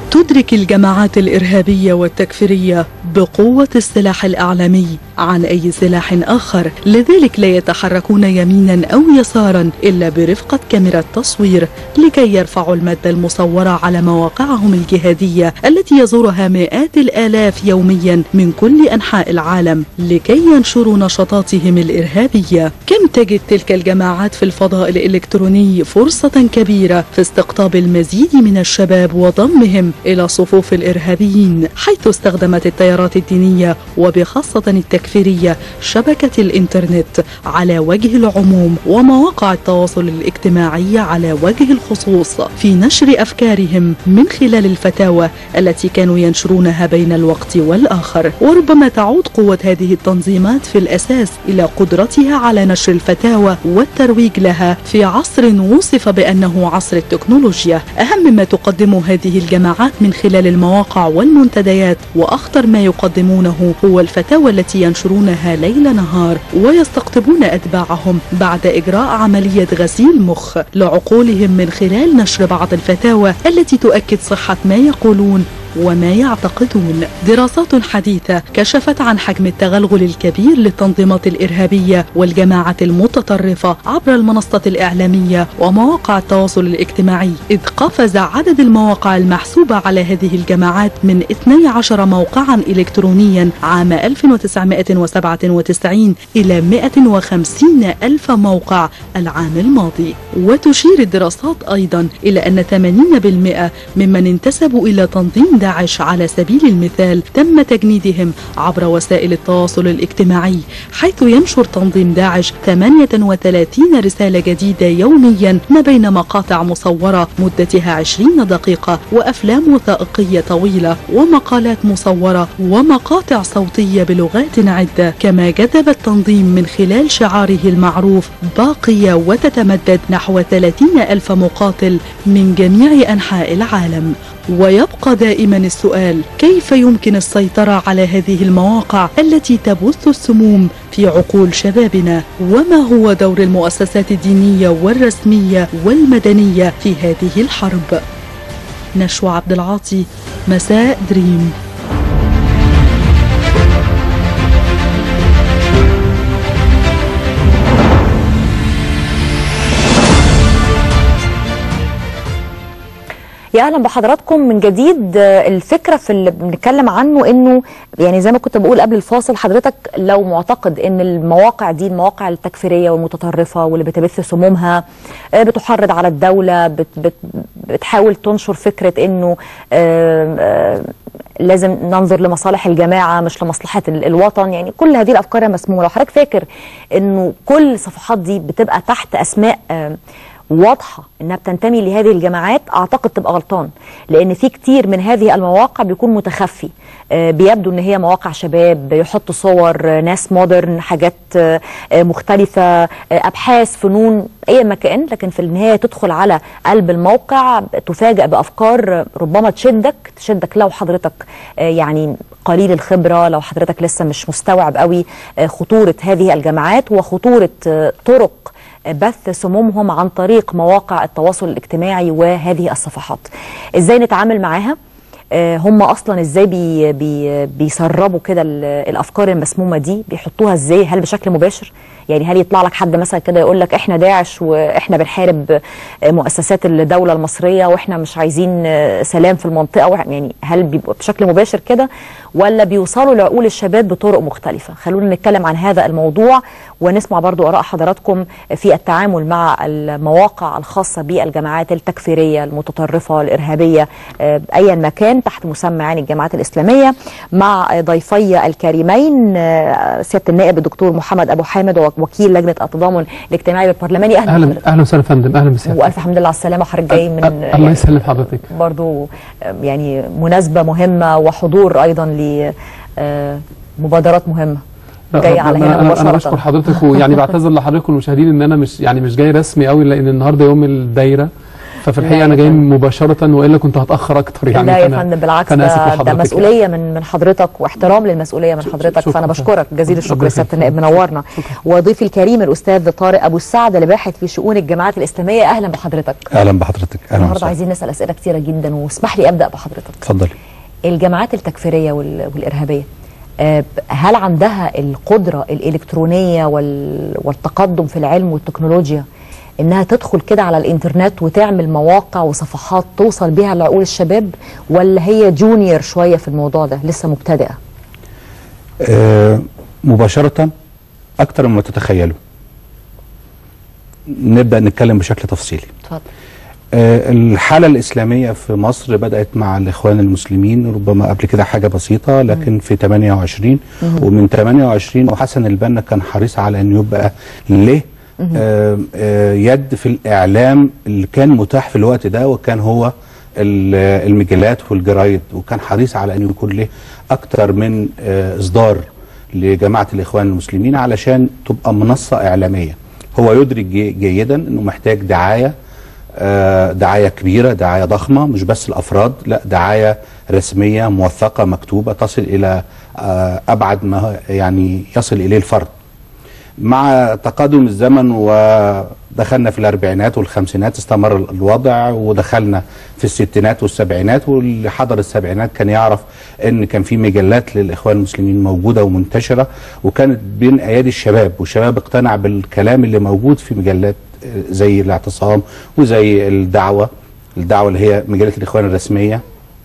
تدرك الجماعات الإرهابية والتكفيرية بقوة السلاح الإعلامي عن أي سلاح آخر لذلك لا يتحركون يمينا أو يسارا إلا برفقة كاميرا تصوير لكي يرفعوا المادة المصورة على مواقعهم الجهادية التي يزورها مئات الآلاف يوميا من كل أنحاء العالم لكي ينشروا نشاطاتهم الإرهابية كم تجد تلك الجماعات في الفضاء الإلكتروني فرصة كبيرة في استقطاب المزيد من الشباب وضمهم إلى صفوف الإرهابيين حيث استخدمت التيارات الدينية وبخاصة التكفيرية شبكة الإنترنت على وجه العموم ومواقع التواصل الاجتماعي على وجه الخصوص في نشر أفكارهم من خلال الفتاوى التي كانوا ينشرونها بين الوقت والآخر وربما تعود قوة هذه التنظيمات في الأساس إلى قدرتها على نشر الفتاوى والترويج لها في عصر وصف بأنه عصر التكنولوجيا أهم ما تقدمه هذه الجماعات من خلال المواقع والمنتديات وأخطر ما يقدمونه هو الفتاوى التي ينشرونها ليل نهار ويستقطبون أتباعهم بعد إجراء عملية غسيل مخ لعقولهم من خلال نشر بعض الفتاوى التي تؤكد صحة ما يقولون وما يعتقدون دراسات حديثة كشفت عن حجم التغلغل الكبير للتنظيمات الإرهابية والجماعة المتطرفة عبر المنصات الإعلامية ومواقع التواصل الاجتماعي إذ قفز عدد المواقع المحسوبة على هذه الجماعات من 12 موقعا إلكترونيا عام 1997 إلى 150 ألف موقع العام الماضي وتشير الدراسات أيضا إلى أن 80% ممن انتسبوا إلى تنظيم داعش على سبيل المثال تم تجنيدهم عبر وسائل التواصل الاجتماعي حيث ينشر تنظيم داعش 38 رسالة جديدة يوميا ما بين مقاطع مصورة مدتها 20 دقيقة وأفلام وثائقية طويلة ومقالات مصورة ومقاطع صوتية بلغات عدة كما جذب التنظيم من خلال شعاره المعروف باقية وتتمدد نحو 30 ألف مقاتل من جميع أنحاء العالم ويبقى دائما السؤال كيف يمكن السيطرة على هذه المواقع التي تبث السموم في عقول شبابنا وما هو دور المؤسسات الدينية والرسمية والمدنية في هذه الحرب نشوى عبد العاطي مساء دريم يا اهلا بحضراتكم من جديد الفكره في اللي بنتكلم عنه انه يعني زي ما كنت بقول قبل الفاصل حضرتك لو معتقد ان المواقع دي المواقع التكفيريه والمتطرفه واللي بتبث سمومها بتحرض على الدوله بت بت بتحاول تنشر فكره انه لازم ننظر لمصالح الجماعه مش لمصلحه الوطن يعني كل هذه الافكار مسمومه لو حضرتك فاكر انه كل الصفحات دي بتبقى تحت اسماء واضحه انها بتنتمي لهذه الجماعات اعتقد تبقى غلطان لان في كتير من هذه المواقع بيكون متخفي بيبدو ان هي مواقع شباب يحطوا صور ناس مودرن حاجات مختلفه ابحاث فنون اي مكان لكن في النهايه تدخل على قلب الموقع تفاجأ بافكار ربما تشدك تشدك لو حضرتك يعني قليل الخبره لو حضرتك لسه مش مستوعب قوي خطوره هذه الجماعات وخطوره طرق بث سمومهم عن طريق مواقع التواصل الاجتماعي وهذه الصفحات ازاي نتعامل معاها هم اصلا ازاي بي بي بيسربوا كده الافكار المسمومه دي بيحطوها ازاي هل بشكل مباشر يعني هل يطلع لك حد مثلا كده يقول لك احنا داعش واحنا بنحارب مؤسسات الدوله المصريه واحنا مش عايزين سلام في المنطقه يعني هل بيبقى بشكل مباشر كده ولا بيوصلوا لعقول الشباب بطرق مختلفه خلونا نتكلم عن هذا الموضوع ونسمع برضو اراء حضراتكم في التعامل مع المواقع الخاصه بالجماعات التكفيريه المتطرفه الارهابيه ايا ما كان تحت مسمى يعني الجماعات الاسلاميه مع ضيفي الكريمين سياده النائب الدكتور محمد ابو حامد وكيل لجنه التضامن الاجتماعي بالبرلماني اهلا اهلا اهلا وسهلا يا فندم اهلا بسهلا والف حمد لله على السلامه حضرتك جاي من الله يسلم حضرتك برضو يعني مناسبه مهمه وحضور ايضا لمبادرات مهمه جاي على هنا مباشره انا بشكر حضرتك ويعني بعتذر لحضرتك والمشاهدين ان انا مش يعني مش جاي رسمي قوي لان النهارده يوم الدايره ففي لا الحقيقه يا انا جاي فندم. مباشره والا كنت هاتاخر اكتر يعني لا يا فأنا- فندم بالعكس فأنا آسف ده, ده لحضرتك مسؤوليه من من حضرتك واحترام للمسؤوليه من حضرتك شكراً. فانا بشكرك جزيل الشكر ربنا يا سياده يخليك. النائب منورنا وضيفي الكريم الاستاذ طارق ابو السعد اللي باحث في شؤون الجامعات الاسلاميه اهلا بحضرتك اهلا بحضرتك اهلا النهارده وسهلا عايزين نسال اسئله كتيره جدا واسمح لي ابدا بحضرتك اتفضلي الجامعات التكفيريه وال- والارهابيه آه، هل عندها القدره الالكترونيه وال- والتقدم في العلم والتكنولوجيا انها تدخل كده على الانترنت وتعمل مواقع وصفحات توصل بيها لعقول الشباب ولا هي جونيور شويه في الموضوع ده لسه مبتدئه آه مباشره اكتر مما تتخيلوا نبدا نتكلم بشكل تفصيلي اتفضل آه الحاله الاسلاميه في مصر بدات مع الاخوان المسلمين ربما قبل كده حاجه بسيطه لكن في 28 ومن 28 وحسن البنا كان حريص على ان يبقى له آه آه يد في الاعلام اللي كان متاح في الوقت ده وكان هو ال- المجلات والجرايد وكان حريص على ان يكون له اكتر من آه اصدار لجماعه الاخوان المسلمين علشان تبقى منصه اعلاميه هو يدرك جي- جيدا انه محتاج دعايه آه، دعايه كبيره دعايه ضخمه مش بس الافراد لا دعايه رسميه موثقه مكتوبه تصل الى آه، ابعد ما يعني يصل اليه الفرد مع تقادم الزمن ودخلنا في الاربعينات والخمسينات استمر الوضع ودخلنا في الستينات والسبعينات واللي حضر السبعينات كان يعرف ان كان في مجلات للاخوان المسلمين موجوده ومنتشره وكانت بين ايادي الشباب والشباب اقتنع بالكلام اللي موجود في مجلات آه، زي الاعتصام وزي الدعوه الدعوه اللي هي مجله الاخوان الرسميه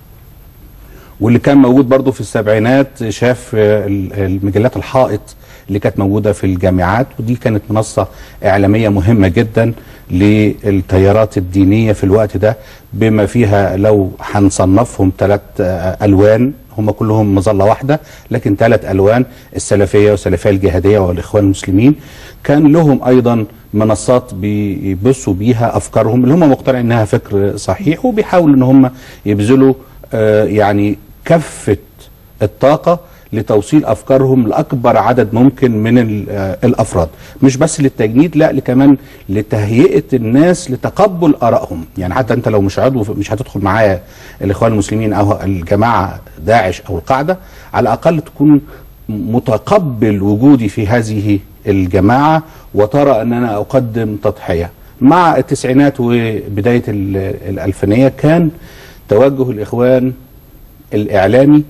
واللي كان موجود برضه في السبعينات شاف آه، ال- المجلات الحائط اللي كانت موجودة في الجامعات ودي كانت منصة إعلامية مهمة جدا للتيارات الدينية في الوقت ده بما فيها لو هنصنفهم ثلاث ألوان هم كلهم مظلة واحدة لكن ثلاث ألوان السلفية والسلفية الجهادية والإخوان المسلمين كان لهم أيضا منصات بيبثوا بيها أفكارهم اللي هم مقتنعين إنها فكر صحيح وبيحاولوا إن هم يبذلوا آه، يعني كافة الطاقة لتوصيل أفكارهم لأكبر عدد ممكن من ال- آه، الأفراد مش بس للتجنيد لا كمان لتهيئة الناس لتقبل آرائهم يعني حتى أنت لو مش عضو في- مش هتدخل معايا الإخوان المسلمين أو الجماعة داعش أو القاعدة على الأقل تكون متقبل وجودي في هذه الجماعة وترى أن أنا أقدم تضحية مع التسعينات وبداية ال- الألفينية كان توجه الإخوان الإعلامي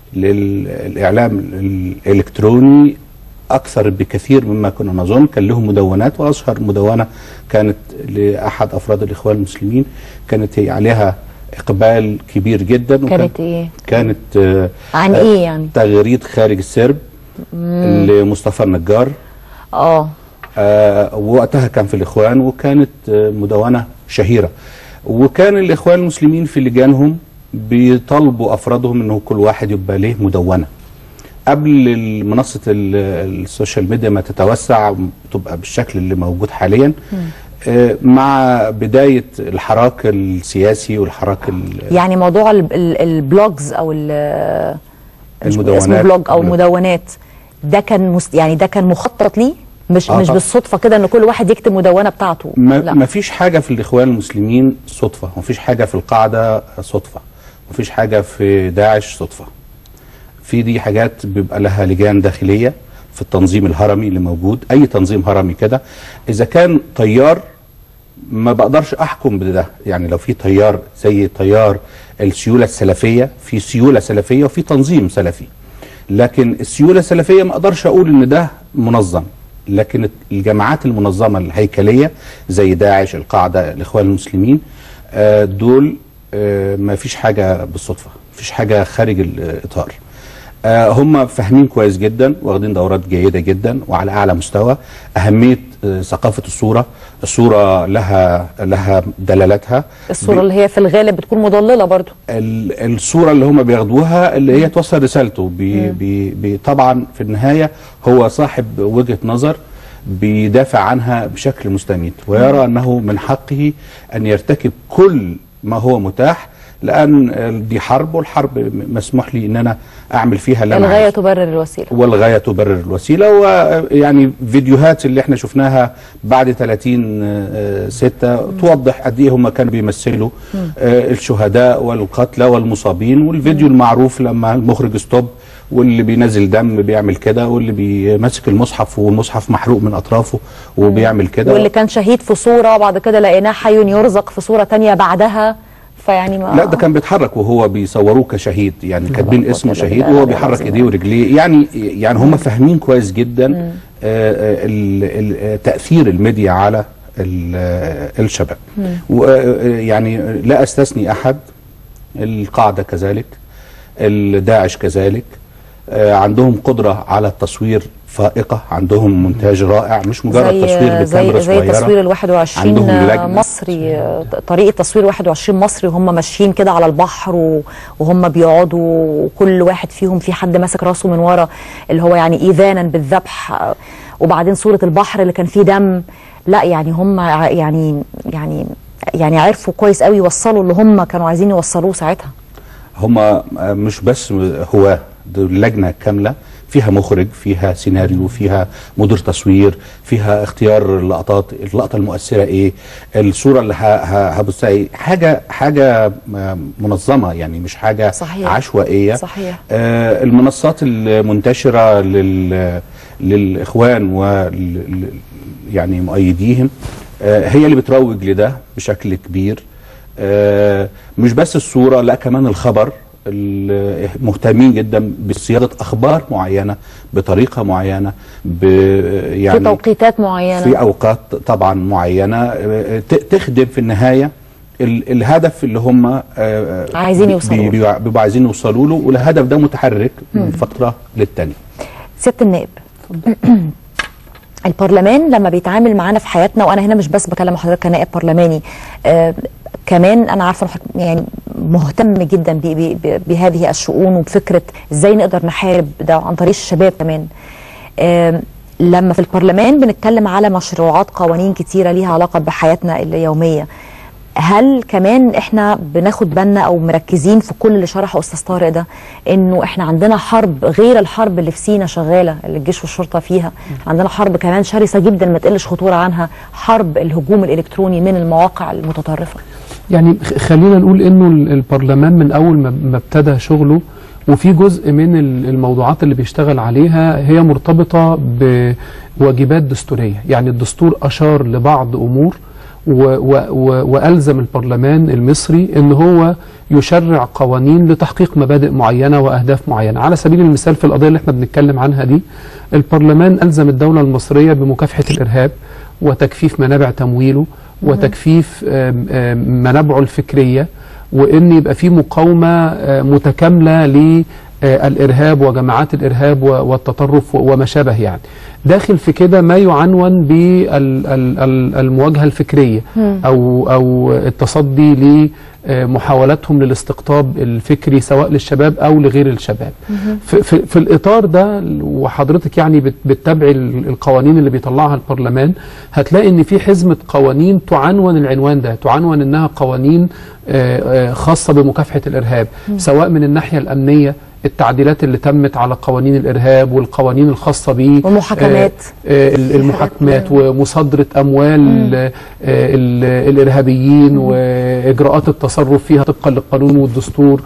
للإعلام الإلكتروني أكثر بكثير مما كنا نظن كان لهم مدونات وأشهر مدونة كانت لأحد أفراد الإخوان المسلمين كانت هي عليها إقبال كبير جدا وكان- كانت ايه كانت آه، عن آه، ايه يعني تغريد خارج السرب لمصطفى النجار اه آه، ووقتها كان في الإخوان وكانت آه، مدونة شهيرة وكان الإخوان المسلمين في لجانهم بيطالبوا أفرادهم أنه كل واحد يبقى له مدونة قبل منصة ال- السوشيال ميديا ما تتوسع وتبقى بالشكل اللي موجود حاليا آه، مع بداية الحراك السياسي والحراك ال- يعني موضوع ال- ال- البلوجز او ال- مش المدونات. اسمه بلوج او بلوج. المدونات ده كان مست... يعني ده كان مخطط ليه مش آه مش طبعا. بالصدفه كده ان كل واحد يكتب مدونه بتاعته ما, لا ما فيش حاجة في الإخوان المسلمين صدفة ما فيش حاجة في القاعدة صدفة ما فيش حاجة في داعش صدفة في دي حاجات بيبقى لها لجان داخلية في التنظيم الهرمي اللي موجود أي تنظيم هرمي كده إذا كان طيار ما بقدرش أحكم بده يعني لو في طيار زي طيار السيولة السلفية في سيولة سلفية وفي تنظيم سلفي لكن السيولة السلفية ما أقدرش أقول إن ده منظم لكن الجماعات المنظمة الهيكلية زي داعش القاعدة الإخوان المسلمين آه، دول آه، ما فيش حاجة بالصدفة فيش حاجة خارج الإطار آه، هم فاهمين كويس جدا واخدين دورات جيدة جدا وعلى أعلى مستوى أهمية آه، ثقافة الصورة الصورة لها لها دلالاتها الصوره اللي هي في الغالب بتكون مضلله برضو ال- الصوره اللي هم بياخدوها اللي هي توصل رسالته بي بي بي طبعا في النهايه هو صاحب وجهه نظر بيدافع عنها بشكل مستميت ويرى انه من حقه ان يرتكب كل ما هو متاح لان آه، دي حرب والحرب م- مسموح لي ان انا اعمل فيها اللي انا الغايه عايزه. تبرر الوسيله والغاية تبرر الوسيلة ويعني فيديوهات اللي احنا شفناها بعد 30 آه، ستة توضح قد ايه هم كانوا بيمثلوا آه، الشهداء والقتلى والمصابين والفيديو المعروف لما المخرج ستوب واللي بينزل دم بيعمل كده واللي بيمسك المصحف والمصحف محروق من اطرافه وبيعمل كده واللي كان شهيد في صوره وبعد كده لقيناه حي يرزق في صوره تانية بعدها فيعني ما لا ده كان بيتحرك وهو بيصوروه كشهيد يعني كاتبين قوة اسمه إلا شهيد بالله وهو العلي بيحرك العظيم. ايديه ورجليه يعني يعني هم فاهمين كويس جدا آه، آه، ال- ال- تاثير الميديا على ال- آه، الشباب ويعني لا استثني احد القاعده كذلك الداعش كذلك آه، عندهم قدره على التصوير فائقه عندهم مونتاج رائع مش مجرد تصوير زي بكاميرا زي صغيره تصوير ال 21 عندهم لجنة. مصري آه، طريقه تصوير 21 مصري وهم ماشيين كده على البحر و- وهم بيقعدوا وكل واحد فيهم في حد ماسك راسه من ورا اللي هو يعني ايذانا بالذبح آه، وبعدين صوره البحر اللي كان فيه دم لا يعني هم ع- يعني يعني يعني عرفوا كويس قوي يوصلوا اللي هم كانوا عايزين يوصلوه ساعتها هم مش بس هو دول لجنه كامله فيها مخرج فيها سيناريو فيها مدير تصوير فيها اختيار اللقطات اللقطه المؤثره ايه الصوره اللي ه- ه- هبصها ايه حاجه حاجه منظمه يعني مش حاجه صحيح. عشوائيه صحيح. آه المنصات المنتشره لل للاخوان وال يعني مؤيديهم آه هي اللي بتروج لده بشكل كبير آه، مش بس الصورة لا كمان الخبر ال- مهتمين جدا بصياغة أخبار معينة بطريقة معينة ب يعني في توقيتات معينه في أوقات طبعا معينة آه، ت- تخدم في النهاية ال- الهدف اللي هم آه، آه، عايزين بي- يوصلوا له. بي- بيبقوا عايزين يوصلوا له والهدف ده متحرك من فترة للتانية سياده النائب البرلمان لما بيتعامل معانا في حياتنا وانا هنا مش بس بكلم حضرتك كنائب برلماني آه كمان انا عارفه إن حضرتك يعني مهتم جدا ب- ب- ب- بهذه الشؤون وبفكره ازاي نقدر نحارب ده عن طريق الشباب كمان آه لما في البرلمان بنتكلم على مشروعات قوانين كتيره ليها علاقه بحياتنا اليوميه هل كمان احنا بناخد بالنا او مركزين في كل اللي شرحه استاذ طارق ده انه احنا عندنا حرب غير الحرب اللي في سينا شغاله اللي الجيش والشرطه فيها عندنا حرب كمان شرسه جدا ما تقلش خطوره عنها حرب الهجوم الالكتروني من المواقع المتطرفه يعني خ- خلينا نقول انه ال- البرلمان من اول ما ما ابتدى شغله وفي جزء من ال- الموضوعات اللي بيشتغل عليها هي مرتبطة بواجبات دستورية يعني الدستور أشار لبعض أمور و و و وألزم البرلمان المصري أن هو يشرع قوانين لتحقيق مبادئ معينة وأهداف معينة على سبيل المثال في القضية اللي احنا بنتكلم عنها دي البرلمان ألزم الدولة المصرية بمكافحة الإرهاب وتكفيف منابع تمويله وتكفيف آم، آم، منابعه الفكرية وان يبقى في مقاومه آه، متكامله للارهاب وجماعات الارهاب و- والتطرف و- وما شابه يعني داخل في كده ما يعنون بالمواجهه الفكريه او او التصدي لمحاولاتهم للاستقطاب الفكري سواء للشباب او لغير الشباب في, في, في الاطار ده وحضرتك يعني بت- بتتابعي ال- القوانين اللي بيطلعها البرلمان هتلاقي ان في حزمه قوانين تعنون العنوان ده تعنون انها قوانين آه، آه، خاصه بمكافحه الارهاب سواء من الناحيه الامنيه التعديلات اللي تمت على قوانين الارهاب والقوانين الخاصه به والمحاكمات. آه، ال- المحاكمات ومصادره اموال آه، ال- الارهابيين واجراءات التصرف فيها طبقا للقانون والدستور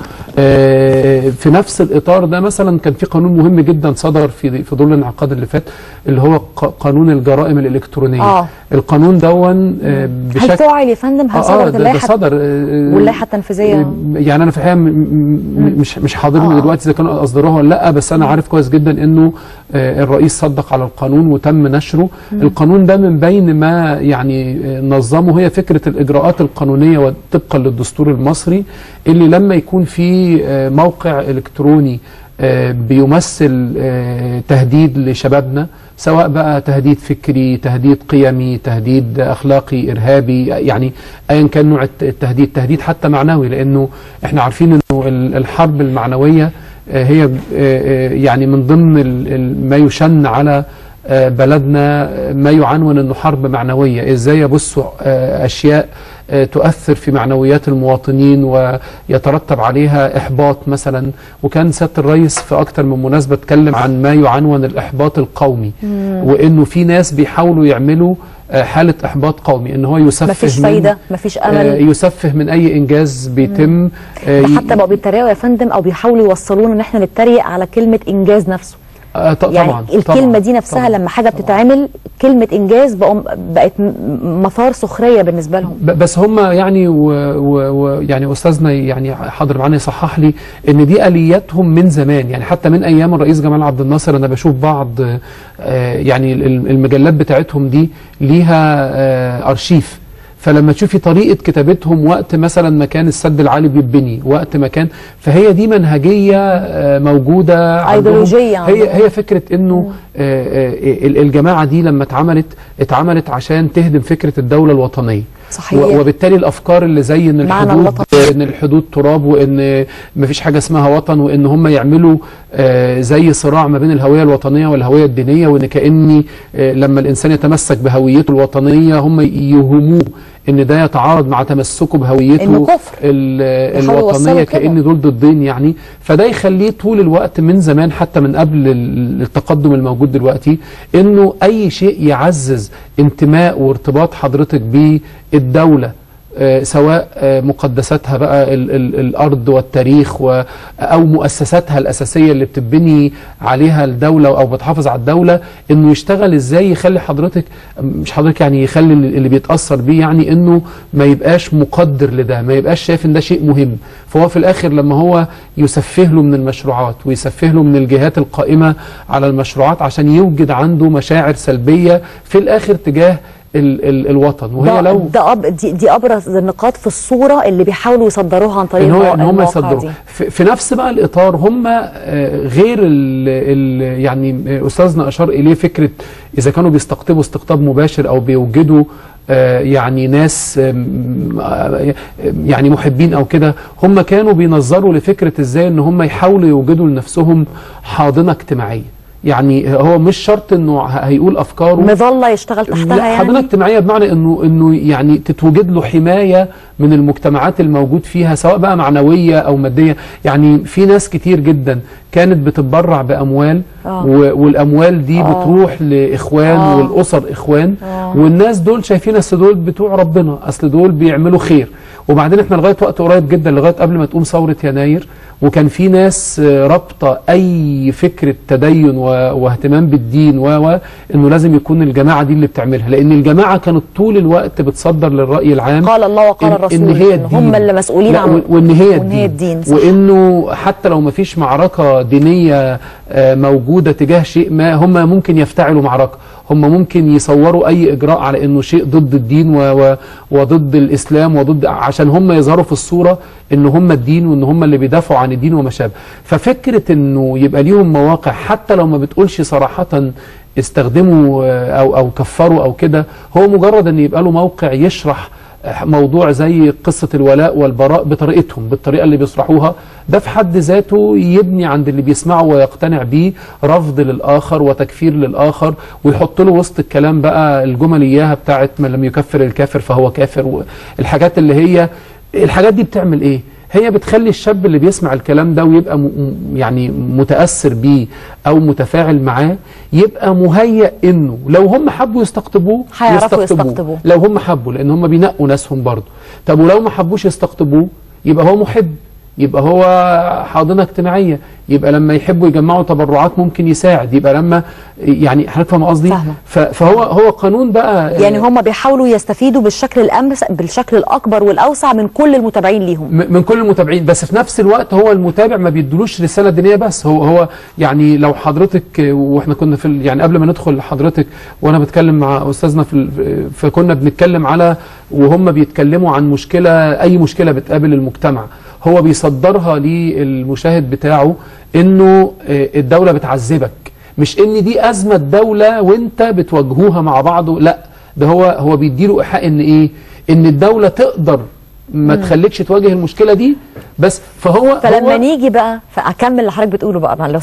آه، في نفس الاطار ده مثلا كان في قانون مهم جدا صدر في في دور الانعقاد اللي فات اللي هو ق- قانون الجرائم الالكترونيه آه. القانون دون آه، هل بشكل فعل يا فندم هل آه، آه، صدرت ده- ده اللائحه صدر آه، واللائحه التنفيذيه آه، يعني انا في الحقيقه م- م- مش مش حاضرني آه. دلوقتي اذا كانوا اصدروها ولا لا بس انا عارف كويس جدا انه آه، الرئيس صدق على القانون وتم نشره القانون ده من بين ما يعني آه، نظمه هي فكره الاجراءات القانونيه طبقا للدستور المصري اللي لما يكون في آه، موقع الكتروني آه، بيمثل آه، تهديد لشبابنا سواء بقى تهديد فكري تهديد قيمي تهديد أخلاقي إرهابي يعني أيا كان نوع الت- التهديد تهديد حتى معنوي لأنه احنا عارفين أنه ال- الحرب المعنوية آه، هي آه، آه، يعني من ضمن ال- ال- ما يشن على آه، بلدنا آه، ما يعنون انه حرب معنويه ازاي يبثوا آه، اشياء آه، تؤثر في معنويات المواطنين ويترتب عليها احباط مثلا وكان سياده الرئيس في اكتر من مناسبه اتكلم عن ما يعنون الاحباط القومي وانه في ناس بيحاولوا يعملوا آه، حاله احباط قومي ان هو يسفه مفيش من- فايده مفيش آه، امل يسفه من اي انجاز بيتم آه، ده ي- حتى بقوا بيتريقوا يا فندم او بيحاولوا يوصلونا ان احنا نتريق على كلمه انجاز نفسه آه، ط- يعني طبعا الكلمه طبعاً، دي نفسها طبعاً. لما حاجه بتتعمل كلمه انجاز بقوا بقت م- مثار سخريه بالنسبه لهم ب- بس هم يعني و و و يعني استاذنا يعني حاضر معانا يصحح لي ان دي الياتهم من زمان يعني حتى من ايام الرئيس جمال عبد الناصر انا بشوف بعض آه، يعني ال- المجلات بتاعتهم دي ليها آه، ارشيف فلما تشوفي طريقه كتابتهم وقت مثلا ما كان السد العالي بيتبني وقت ما كان فهي دي منهجيه آه، موجوده عندهم. أيديولوجية هي عندهم. هي فكره انه آه، آه، ال- الجماعه دي لما اتعملت اتعملت عشان تهدم فكره الدوله الوطنيه صحيح. و- وبالتالي الافكار اللي زي ان معنى الحدود الوطن. ان الحدود تراب وان مفيش حاجه اسمها وطن وان هم يعملوا آه، زي صراع ما بين الهويه الوطنيه والهويه الدينيه وان كاني آه، لما الانسان يتمسك بهويته الوطنيه هم يوهموه ان ده يتعارض مع تمسكه بهويته إنه كفر. ال- يحاولوا الوطنيه يوصلوا كده. كان دول ضدين يعني فده يخليه طول الوقت من زمان حتى من قبل ال- التقدم الموجود دلوقتي انه اي شيء يعزز انتماء وارتباط حضرتك بالدوله آه، سواء آه، مقدساتها بقى ال ال الارض والتاريخ و او مؤسساتها الاساسيه اللي بتبني عليها الدوله او بتحافظ على الدوله انه يشتغل ازاي يخلي حضرتك مش حضرتك يعني يخلي اللي اللي بيتاثر بيه يعني انه ما يبقاش مقدر لده ما يبقاش شايف ان ده شيء مهم فهو في الاخر لما هو يسفه له من المشروعات ويسفه له من الجهات القائمه على المشروعات عشان يوجد عنده مشاعر سلبيه في الاخر تجاه ال ال الوطن وهي ده, لو ده أب دي, دي ابرز النقاط في الصوره اللي بيحاولوا يصدروها عن طريق ان هو المو- ان هم المواقع يصدروا دي. في, في نفس بقى الاطار هم آه، غير ال ال يعني آه، استاذنا اشار اليه فكره اذا كانوا بيستقطبوا استقطاب مباشر او بيوجدوا آه، يعني ناس آم، آه، يعني محبين او كده هم كانوا بينظروا لفكره ازاي ان هم يحاولوا يوجدوا لنفسهم حاضنه اجتماعيه يعني هو مش شرط انه ه- هيقول افكاره مظله يشتغل تحتها لا حضانه يعني اجتماعيه بمعنى انه انه يعني تتوجد له حمايه من المجتمعات الموجود فيها سواء بقى معنويه او ماديه يعني في ناس كتير جدا كانت بتتبرع باموال آه. و- والاموال دي آه. بتروح لاخوان آه. والاسر اخوان آه. والناس دول شايفين اصل دول بتوع ربنا اصل دول بيعملوا خير وبعدين احنا لغايه وقت قريب جدا لغايه قبل ما تقوم ثوره يناير وكان في ناس آه، رابطه اي فكره تدين و- واهتمام بالدين و و انه لازم يكون الجماعه دي اللي بتعملها لان الجماعه كانت طول الوقت بتصدر للراي العام قال الله وقال إن- الرسول إن هي إن الدين. هم اللي مسؤولين لا، عن و- وان هي وإن هي الدين, الدين، صح. وانه حتى لو ما فيش معركه دينيه آه، موجوده تجاه شيء ما هم ممكن يفتعلوا معركه هم ممكن يصوروا اي اجراء على انه شيء ضد الدين و و وضد الاسلام وضد عشان هم يظهروا في الصوره ان هم الدين وان هم اللي بيدافعوا عن الدين وما شابه ففكره انه يبقى ليهم مواقع حتى لو ما بتقولش صراحه استخدموا آه، او او كفروا او كده هو مجرد ان يبقى له موقع يشرح موضوع زي قصة الولاء والبراء بطريقتهم بالطريقة اللي بيصرحوها ده في حد ذاته يبني عند اللي بيسمعه ويقتنع بيه رفض للآخر وتكفير للآخر ويحط له وسط الكلام بقى الجمل إياها بتاعت من لم يكفر الكافر فهو كافر الحاجات اللي هي الحاجات دي بتعمل إيه؟ هي بتخلي الشاب اللي بيسمع الكلام ده ويبقى م م- يعني متأثر بيه أو متفاعل معاه يبقى مهيأ إنه لو هم حبوا يستقطبوه هيعرفوا يستقطبوه. لو هم حبوا لان هم بينقوا ناسهم برضه طب ولو ما حبوش يستقطبوه يبقى هو محب يبقى هو حاضنه اجتماعيه يبقى لما يحبوا يجمعوا تبرعات ممكن يساعد يبقى لما يعني حضرتك فاهم قصدي فاهمة. ف- فهو هو قانون بقى يعني آه، هم بيحاولوا يستفيدوا بالشكل الامس بالشكل الاكبر والاوسع من كل المتابعين ليهم م- من كل المتابعين بس في نفس الوقت هو المتابع ما بيدلوش رساله دينيه بس هو هو يعني لو حضرتك آه، واحنا كنا في ال- يعني قبل ما ندخل حضرتك وانا بتكلم مع استاذنا في ال- فكنا بنتكلم على وهم بيتكلموا عن مشكله اي مشكله بتقابل المجتمع هو بيصدرها للمشاهد بتاعه انه آه، الدوله بتعذبك مش ان دي ازمه دوله وانت بتواجهوها مع بعض لا ده هو هو بيديله ايحاء ان ايه ان الدوله تقدر ما تخليكش تواجه المشكله دي بس فهو فلما هو نيجي بقى فاكمل اللي حضرتك بتقوله بقى لو سمحت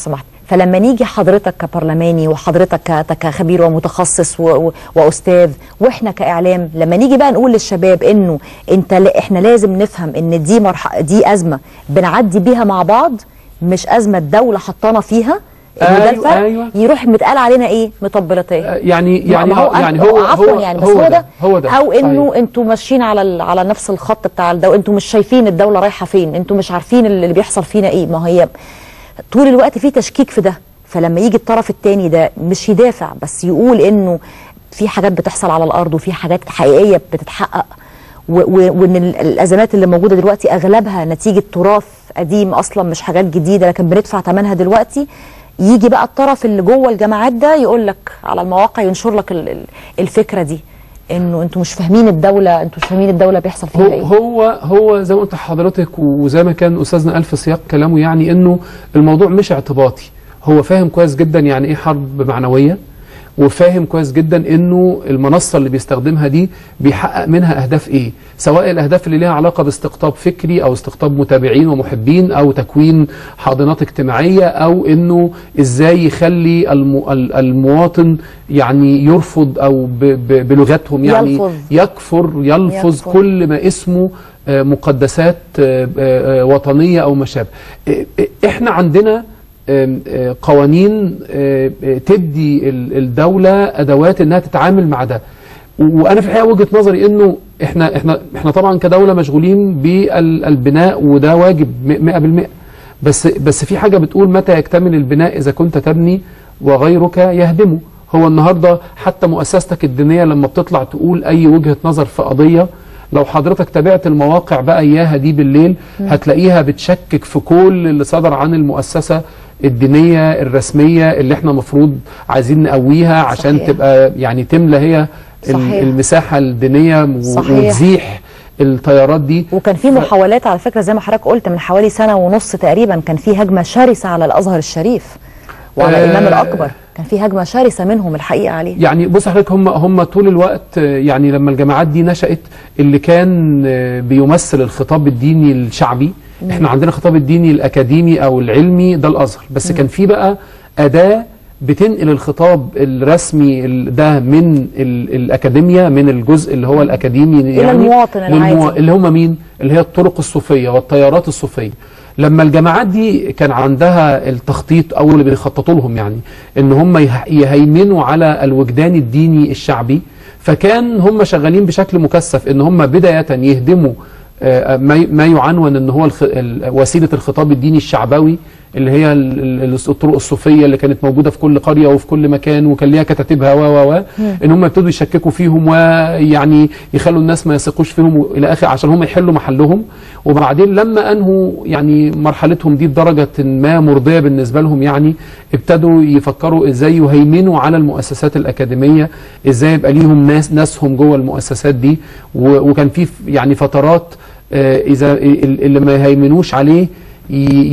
فلما نيجي حضرتك كبرلماني وحضرتك ك- كخبير ومتخصص و... و... واستاذ واحنا كاعلام لما نيجي بقى نقول للشباب انه انت ل... احنا لازم نفهم ان دي مرح... دي ازمه بنعدي بيها مع بعض مش ازمه الدوله حطانا فيها إنه ده أيوة، الفرق أيوة. يروح متقال علينا ايه مطبلتيه يعني يعني ما هو يعني أنت- هو عفوا هو يعني بس هو هو, ده هو ده او انه صحيح. انتوا ماشيين على ال- على نفس الخط بتاع الدوله انتوا مش شايفين الدوله رايحه فين انتوا مش عارفين اللي بيحصل فينا ايه ما هي طول الوقت في تشكيك في ده فلما يجي الطرف الثاني ده مش يدافع بس يقول انه في حاجات بتحصل على الارض وفي حاجات حقيقيه بتتحقق و- و- وان ال- الازمات اللي موجوده دلوقتي اغلبها نتيجه تراث قديم اصلا مش حاجات جديده لكن بندفع ثمنها دلوقتي يجي بقى الطرف اللي جوه الجماعات ده يقول لك على المواقع ينشر لك ال- ال- الفكره دي انه انتوا مش فاهمين الدوله انتوا مش فاهمين الدوله بيحصل فيها هو ايه هو هو زي ما قلت لحضرتك وزي ما كان استاذنا قال في سياق كلامه يعني انه الموضوع مش اعتباطي هو فاهم كويس جدا يعني ايه حرب معنويه وفاهم كويس جدا انه المنصه اللي بيستخدمها دي بيحقق منها اهداف ايه سواء الاهداف اللي ليها علاقه باستقطاب فكري او استقطاب متابعين ومحبين او تكوين حاضنات اجتماعيه او انه ازاي يخلي الم- ال- المواطن يعني يرفض او ب- ب- بلغتهم يعني يلفظ. يكفر يلفظ يكفر. كل ما اسمه آه، مقدسات آه، آه، آه، وطنيه او ما شابه آه، آه، احنا عندنا آم، آه، قوانين آه، آه، تدي ال- الدوله ادوات انها تتعامل مع ده وانا في الحقيقه وجهه نظري انه احنا احنا احنا طبعا كدوله مشغولين بالبناء وده واجب م- 100% بس بس في حاجه بتقول متى يكتمل البناء اذا كنت تبني وغيرك يهدمه هو النهارده حتى مؤسستك الدينيه لما بتطلع تقول اي وجهه نظر في قضيه لو حضرتك تابعت المواقع بقى اياها دي بالليل هتلاقيها بتشكك في كل اللي صدر عن المؤسسه الدينيه الرسميه اللي احنا مفروض عايزين نقويها عشان صحيح. تبقى يعني تملى هي ال- صحيح. المساحه الدينيه و- صحيح. وتزيح التيارات دي وكان في محاولات على فكره زي ما حضرتك قلت من حوالي سنه ونص تقريبا كان في هجمه شرسه على الازهر الشريف وعلى آه. الامام الاكبر كان في هجمه شرسه منهم الحقيقه عليه يعني بص حضرتك هم هم طول الوقت آه، يعني لما الجماعات دي نشأت اللي كان آه، بيمثل الخطاب الديني الشعبي احنا عندنا الخطاب الديني الاكاديمي او العلمي ده الازهر بس كان في بقى اداه بتنقل الخطاب الرسمي ال- ده من ال- الاكاديميا من الجزء اللي هو الاكاديمي إلى المواطن العادي. اللي هم مين اللي هي الطرق الصوفيه والتيارات الصوفيه لما الجماعات دي كان عندها التخطيط او اللي بيخططوا لهم يعني ان هم يه- يهيمنوا على الوجدان الديني الشعبي فكان هم شغالين بشكل مكثف ان هم بدايه يهدموا آه، ما ي- ما يعنون ان هو الخ- ال- وسيله الخطاب الديني الشعبوي اللي هي ال- ال- الطرق الصوفيه اللي كانت موجوده في كل قريه وفي كل مكان وكان ليها كتاتيبها و و و ان هم يبتدوا يشككوا فيهم ويعني يخلوا الناس ما يثقوش فيهم الى اخره عشان هم يحلوا محلهم وبعدين لما انهوا يعني مرحلتهم دي بدرجه ما مرضيه بالنسبه لهم يعني ابتدوا يفكروا ازاي يهيمنوا على المؤسسات الاكاديميه ازاي يبقى ليهم ناس ناسهم جوه المؤسسات دي و- وكان في يعني فترات آه، اذا ال- اللي ما يهيمنوش عليه ي-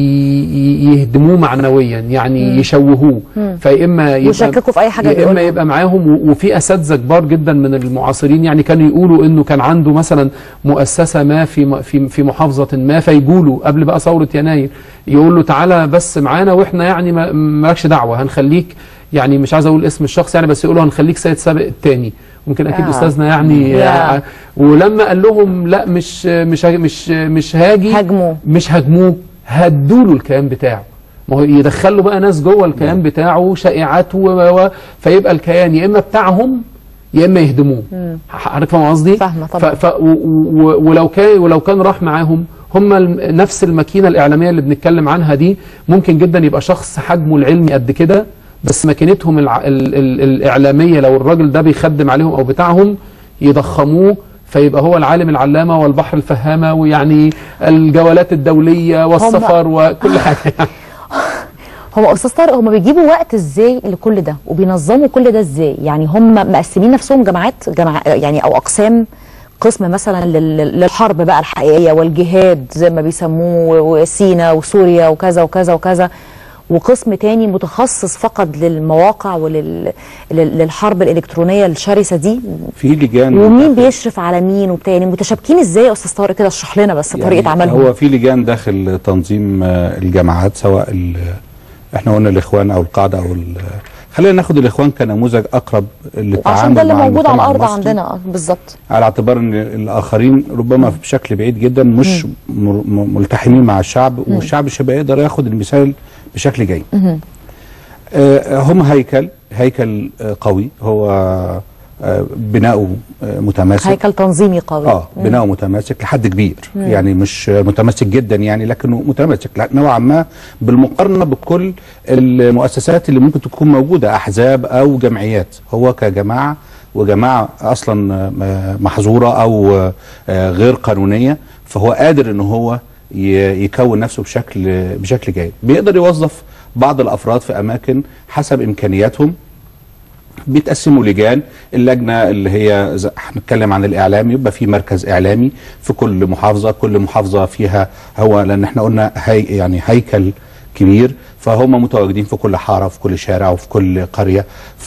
ي- يهدموه معنويا يعني يشوهوه فيا اما يبقى ويشككوا في أي حاجة يا اما بيقولها. يبقى معاهم و- وفي اساتذه كبار جدا من المعاصرين يعني كانوا يقولوا انه كان عنده مثلا مؤسسه ما في م- في في محافظه ما فيقولوا قبل بقى ثوره يناير يقول له تعالى بس معانا واحنا يعني ما- مالكش دعوه هنخليك يعني مش عايز اقول اسم الشخص يعني بس يقولوا هنخليك سيد سابق الثاني ممكن اكيد آه. استاذنا يعني يا. آه، ولما قال لهم لا مش مش هاجي- مش مش هاجي هاجموه. مش هاجموه هدوا له الكيان بتاعه ما هو يدخلوا بقى ناس جوه الكيان بتاعه شائعات و و- فيبقى الكيان يا اما بتاعهم يا اما يهدموه حضرتك فاهم قصدي؟ فاهمة ف طبعا. ف و و ولو كان ولو كان راح معاهم هم الم- نفس الماكينه الاعلاميه اللي بنتكلم عنها دي ممكن جدا يبقى شخص حجمه العلمي قد كده بس ماكينتهم الع... ال... ال... الاعلاميه لو الراجل ده بيخدم عليهم او بتاعهم يضخموه فيبقى هو العالم العلامه والبحر الفهامه ويعني الجولات الدوليه والسفر وكل حاجه هم استاذ طارق هم بيجيبوا وقت ازاي لكل ده وبينظموا كل ده ازاي يعني هم مقسمين نفسهم جماعات جماع يعني او اقسام قسم مثلا لل- للحرب بقى الحقيقيه والجهاد زي ما بيسموه وسينا وسوريا وكذا وكذا وكذا وقسم تاني متخصص فقط للمواقع وللحرب الالكترونيه الشرسه دي في لجان ومين داخل- بيشرف على مين وبتاع يعني متشابكين ازاي يا استاذ طارق كده اشرح لنا بس طريقه يعني عملهم هو في لجان داخل تنظيم آه، الجامعات سواء ال- احنا قلنا الاخوان او القاعده او ال- خلينا ناخد الاخوان كنموذج اقرب للتعامل عشان ده اللي مع موجود على المجتمع الارض المصري. عندنا آه، بالظبط على اعتبار ان الاخرين ربما بشكل بعيد جدا مش م- م- ملتحمين مع الشعب والشعب مش هيبقى يقدر ياخد المثال بشكل جيد آه، هم هيكل هيكل آه، قوي هو آه، بناؤه آه، متماسك هيكل تنظيمي قوي اه بناؤه متماسك لحد كبير يعني مش متماسك جدا يعني لكنه متماسك لا، نوعا ما بالمقارنه بكل المؤسسات اللي ممكن تكون موجوده احزاب او جمعيات هو كجماعه وجماعه اصلا آه، محظوره او آه، غير قانونيه فهو قادر ان هو ي- يكون نفسه بشكل بشكل جيد بيقدر يوظف بعض الافراد في اماكن حسب امكانياتهم بيتقسموا لجان اللجنه اللي هي ز- هنتكلم عن الاعلام يبقى في مركز اعلامي في كل محافظه كل محافظه فيها هو لان احنا قلنا هي يعني هيكل كبير فهم متواجدين في كل حاره في كل شارع وفي كل قريه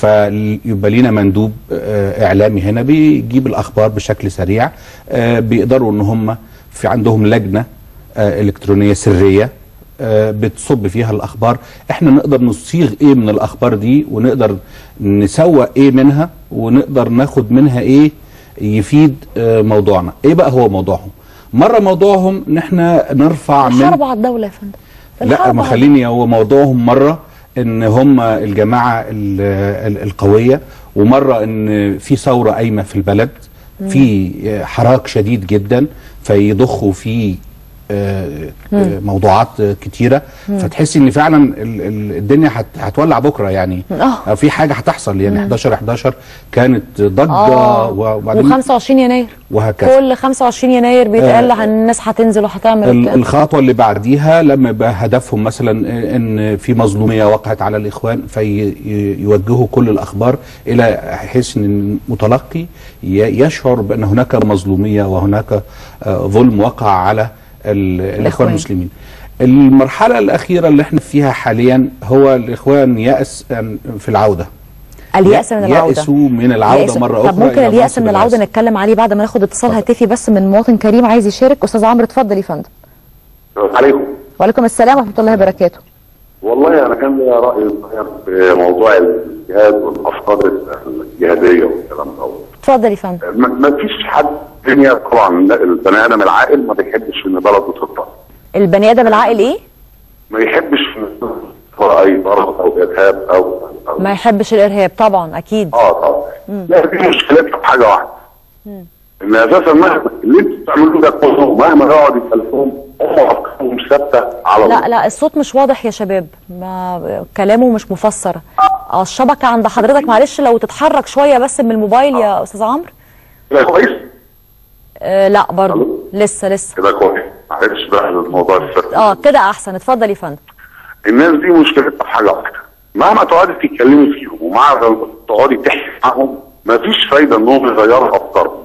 فيبقى لينا مندوب آه، اعلامي هنا بيجيب الاخبار بشكل سريع آه، بيقدروا ان هم في عندهم لجنه آه، الكترونيه سريه آه، بتصب فيها الاخبار احنا نقدر نصيغ ايه من الاخبار دي ونقدر نسوق ايه منها ونقدر ناخد منها ايه يفيد آه، موضوعنا ايه بقى هو موضوعهم مره موضوعهم ان احنا نرفع من الحرب على الدوله يا فندم لا الحرب ما على- خليني هو موضوعهم مره ان هم الجماعه ال- ال- القويه ومره ان في ثوره قايمه في البلد في حراك شديد جدا فيضخوا فيه آه، آه، موضوعات آه، كتيره فتحس ان فعلا ال- ال- الدنيا هت- هتولع بكره يعني آه. في حاجه هتحصل يعني 11 11 كانت ضجه اه وبعدين و25 يناير وهكذا كل 25 يناير بيتقال آه، الناس هتنزل وهتعمل ال- وبتاع. الخطوه اللي بعديها لما يبقى هدفهم مثلا ان في مظلوميه وقعت على الاخوان فيوجهوا كل الاخبار الى حيث ان المتلقي ي- يشعر بان هناك مظلوميه وهناك آه، ظلم وقع على ال- الاخوان الإخوان. المسلمين. المرحله الاخيره اللي احنا فيها حاليا هو الاخوان يأس أن- في العوده. اليأس من العوده يأسوا من العوده اليأس- مره اخرى طب ممكن إلى اليأس منصب من العوده الرئاسة. نتكلم عليه بعد ما ناخد اتصال اتفضل. هاتفي بس من مواطن كريم عايز يشارك استاذ عمرو اتفضل يا فندم عليكم وعليكم السلام ورحمه الله وبركاته والله انا كان لي راي صغير في موضوع الجهاد والافكار الجهاديه والكلام ده اتفضل يا فندم ما ما فيش حد في الدنيا طبعا لا، البني ادم العاقل ما بيحبش ان بلده تطلع البني ادم العاقل ايه ما يحبش ان يطلع اي ضرب او ارهاب او او ما يحبش الارهاب طبعا اكيد اه طبعا لا دي مشكلتها في حاجه واحده ان اساسا مهما اللي انتوا بتعملوه ده كله مهما يقعد يكلمهم هم افكارهم ثابته على لا طول. لا الصوت مش واضح يا شباب ما كلامه مش مفسر آه، الشبكه عند حضرتك معلش لو تتحرك شويه بس من الموبايل يا استاذ عمرو كده كويس آه لا برضه ألو؟ لسه لسه كده كويس معلش بقى الموضوع السر اه كده احسن اتفضل يا فندم الناس دي مشكلتها في حاجه واحده مهما تقعدي تتكلمي فيهم ومع تقعدي تحكي معاهم مفيش فايده انهم يغيروا افكارهم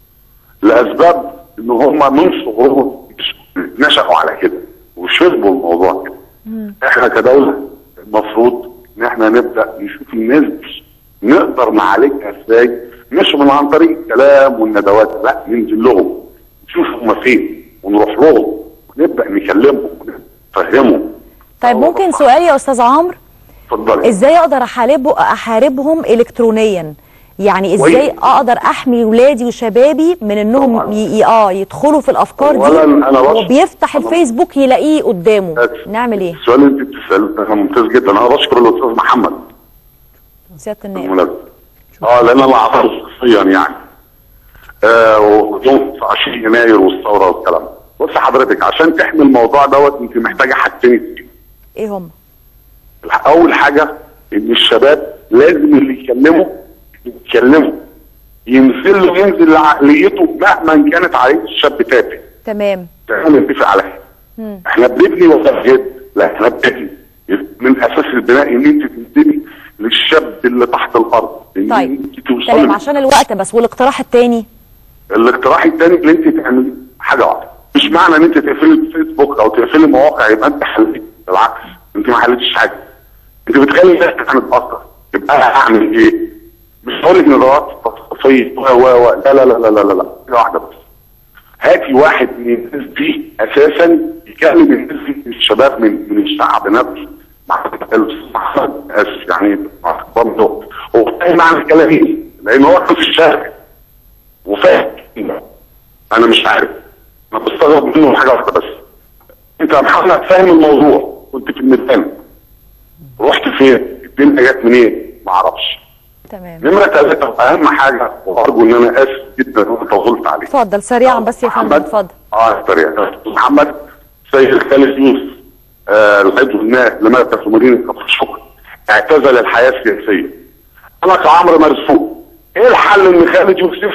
لاسباب ان هم من صغرهم نشأوا على كده وشربوا الموضوع كده احنا كدوله المفروض ان احنا نبدا نشوف الناس دي نقدر نعالجها ازاي مش من عن طريق الكلام والندوات لا ننزل لهم نشوف هم فين ونروح لهم ونبدا نكلمهم ونفهمهم طيب ممكن سؤال يا استاذ عمرو اتفضلي ازاي اقدر احارب احاربهم الكترونيا يعني ازاي كويس. اقدر احمي ولادي وشبابي من انهم طبعاً. ي... ي- اه يدخلوا في الافكار أولاً دي أنا بشكر- وبيفتح أنا- الفيسبوك يلاقيه قدامه بس. نعمل ايه السؤال اللي انت بتساله ده ممتاز جدا انا بشكر الاستاذ محمد سياده النائب بالمناسبه اه لان انا اعرفه شخصيا يعني آه ويوم 20 يناير والثوره والكلام ده. بص حضرتك عشان تحمي الموضوع دوت انت محتاجه حاجتين اتنين. ايه هم اول حاجه ان الشباب لازم اللي يكلمه يتكلموا ينزل له ينزل لعقليته مهما كانت عقليه الشاب تافه تمام تعالوا نتفق عليها احنا بنبني ولا جد لا احنا بنبني من اساس البناء ان انت تنتبهي للشاب اللي تحت الارض ان طيب انت توصلي تمام عشان الوقت بس والاقتراح الثاني الاقتراح الثاني اللي انت تعمليه حاجه واحده مش معنى ان انت تقفلي الفيسبوك او تقفلي مواقع يبقى انت حليت بالعكس انت ما حلتش حاجه انت بتخلي الناس تتاثر يبقى انا هعمل ايه؟ مش هقول لك ندوات تثقيفيه و و و لا لا لا لا لا لا لا حاجه واحده بس هاتي واحد من الناس دي اساسا يكلم الناس دي الشباب من من الشعب نفسه مع الاستاذ محمد اسف يعني برضه هو فاهم معنى كلامي لان هو كان في الشارع وفاهم انا مش عارف انا بستغرب منه حاجه واحده بس انت يا محمد فاهم الموضوع كنت في الميدان رحت فين؟ الدنيا جت منين؟ ما اعرفش تمام نمره ثلاثه واهم حاجه وارجو ان انا اسف جدا ان انا طولت عليك اتفضل سريعا بس يا فندم محمد- اتفضل اه سريع محمد سيد خالد يوسف آه العضو النائب لمركز مدينه كفر الشكر اعتزل الحياه السياسيه انا كعمرو مرزوق ايه الحل ان خالد يوسف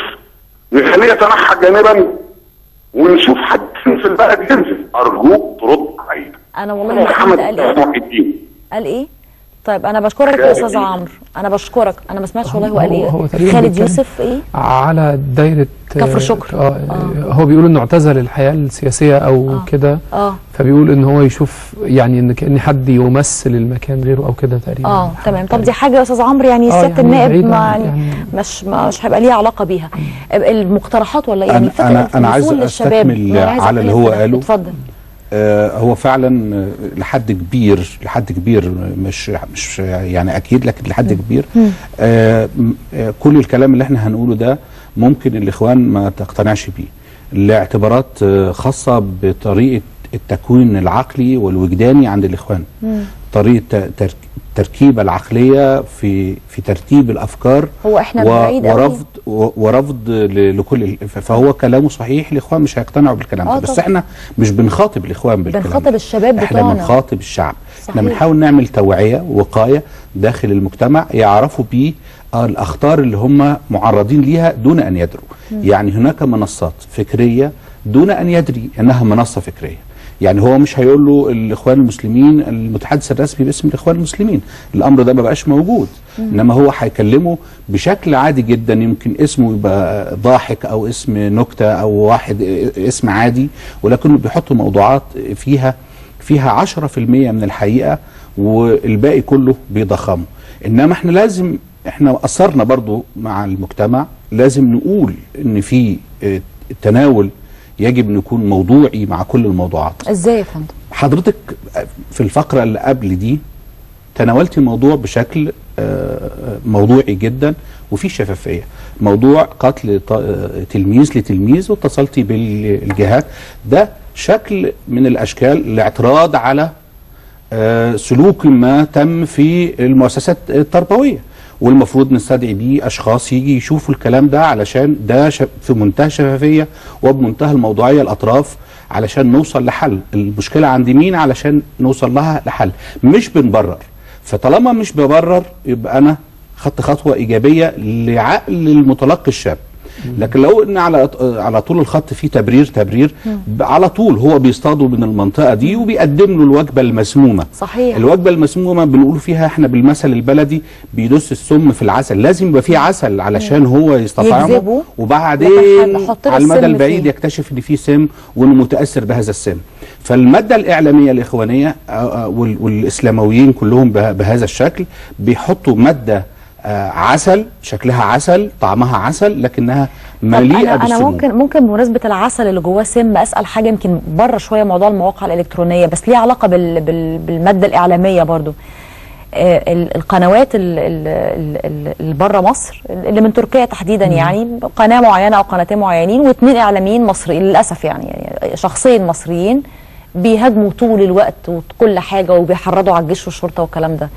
نخليه يتنحى جانبا ونشوف حد في البلد ينزل ارجوك ترد عليا انا والله ما محمد فهمت قال ايه محي الدين قال ايه طيب انا بشكرك يا استاذ عمرو انا بشكرك انا ما سمعتش والله هو قال هو- هو ايه تقريباً خالد بيتكلم يوسف ايه على دايره كفر شكر. آه آه. هو بيقول انه اعتزل الحياه السياسيه او آه. كده اه فبيقول ان هو يشوف يعني ان كان حد يمثل المكان غيره او كده تقريبا اه تمام طب دي حاجه يا استاذ عمرو يعني آه، سياده يعني النائب بعيداً ما يعني يعني- مش مش هيبقى ليها علاقه بيها المقترحات ولا إيه؟ يعني أنا- فكره أنا- أنا عايز الوصول للشباب. أستكمل أنا عايزة على اللي أتكلم هو في ده. قاله. اتفضل آه، هو فعلا آه، لحد كبير لحد كبير مش مش يعني اكيد لكن لحد كبير آه، م- آه، كل الكلام اللي احنا هنقوله ده ممكن الاخوان ما تقتنعش بيه لاعتبارات آه، خاصه بطريقه التكوين العقلي والوجداني عند الاخوان طريقه ت- ترك- التركيبه العقليه في في ترتيب الافكار هو إحنا و- بعيد أوي. ورفض و- ورفض ل- لكل ال- ف- فهو كلامه صحيح الاخوان مش هيقتنعوا بالكلام آه ده بس طبعا. احنا مش بنخاطب الاخوان بالكلام بنخاطب ده. الشباب احنا بتوعنا. بنخاطب الشعب احنا صحيح. بنحاول نعمل توعيه وقايه داخل المجتمع يعرفوا بيه آه، الاخطار اللي هم معرضين ليها دون ان يدروا يعني هناك منصات فكريه دون ان يدري انها منصه فكريه يعني هو مش هيقول له الاخوان المسلمين المتحدث الرسمي باسم الاخوان المسلمين الامر ده ما بقاش موجود انما هو هيكلمه بشكل عادي جدا يمكن اسمه يبقى ضاحك او اسم نكته او واحد اسم عادي ولكنه بيحط موضوعات فيها فيها 10% من الحقيقه والباقي كله بيضخمه انما احنا لازم احنا اثرنا برضو مع المجتمع لازم نقول ان في اه، تناول يجب ان يكون موضوعي مع كل الموضوعات ازاي يا فندم حضرتك في الفقرة اللي قبل دي تناولتي الموضوع بشكل آه، موضوعي جدا وفي شفافية موضوع قتل ط- آه، تلميذ لتلميذ واتصلتي بالجهات ده شكل من الأشكال الاعتراض على آه، سلوك ما تم في المؤسسات التربوية والمفروض نستدعي بيه اشخاص يجي يشوفوا الكلام ده علشان ده ش- في منتهى الشفافيه وبمنتهى الموضوعيه الاطراف علشان نوصل لحل المشكله عند مين علشان نوصل لها لحل مش بنبرر فطالما مش ببرر يبقى انا خدت خطوه ايجابيه لعقل المتلقي الشاب لكن لو ان على على طول الخط في تبرير تبرير ب- على طول هو بيصطادوا من المنطقه دي وبيقدم له الوجبه المسمومه صحيح. الوجبه المسمومه بنقول فيها احنا بالمثل البلدي بيدس السم في العسل لازم يبقى في عسل علشان هو يستطعمه يجذبه. وبعدين لكن حط له على المدى السم البعيد فيه. يكتشف ان في سم وانه متاثر بهذا السم فالماده الاعلاميه الاخوانيه آه، آه، وال- والاسلامويين كلهم به- بهذا الشكل بيحطوا ماده آه، عسل شكلها عسل طعمها عسل لكنها طب مليئه انا انا بالسموم ممكن ممكن بمناسبه العسل اللي جواه سم اسال حاجه يمكن بره شويه موضوع المواقع الالكترونيه بس ليها علاقه بال بال بالماده الاعلاميه برضو آه، ال- القنوات ال- ال- ال- ال- اللي بره مصر اللي من تركيا تحديدا يعني قناه معينه او قناتين معينين واثنين اعلاميين مصريين للاسف يعني, يعني شخصين مصريين بيهاجموا طول الوقت وكل حاجه وبيحرضوا على الجيش والشرطه والكلام ده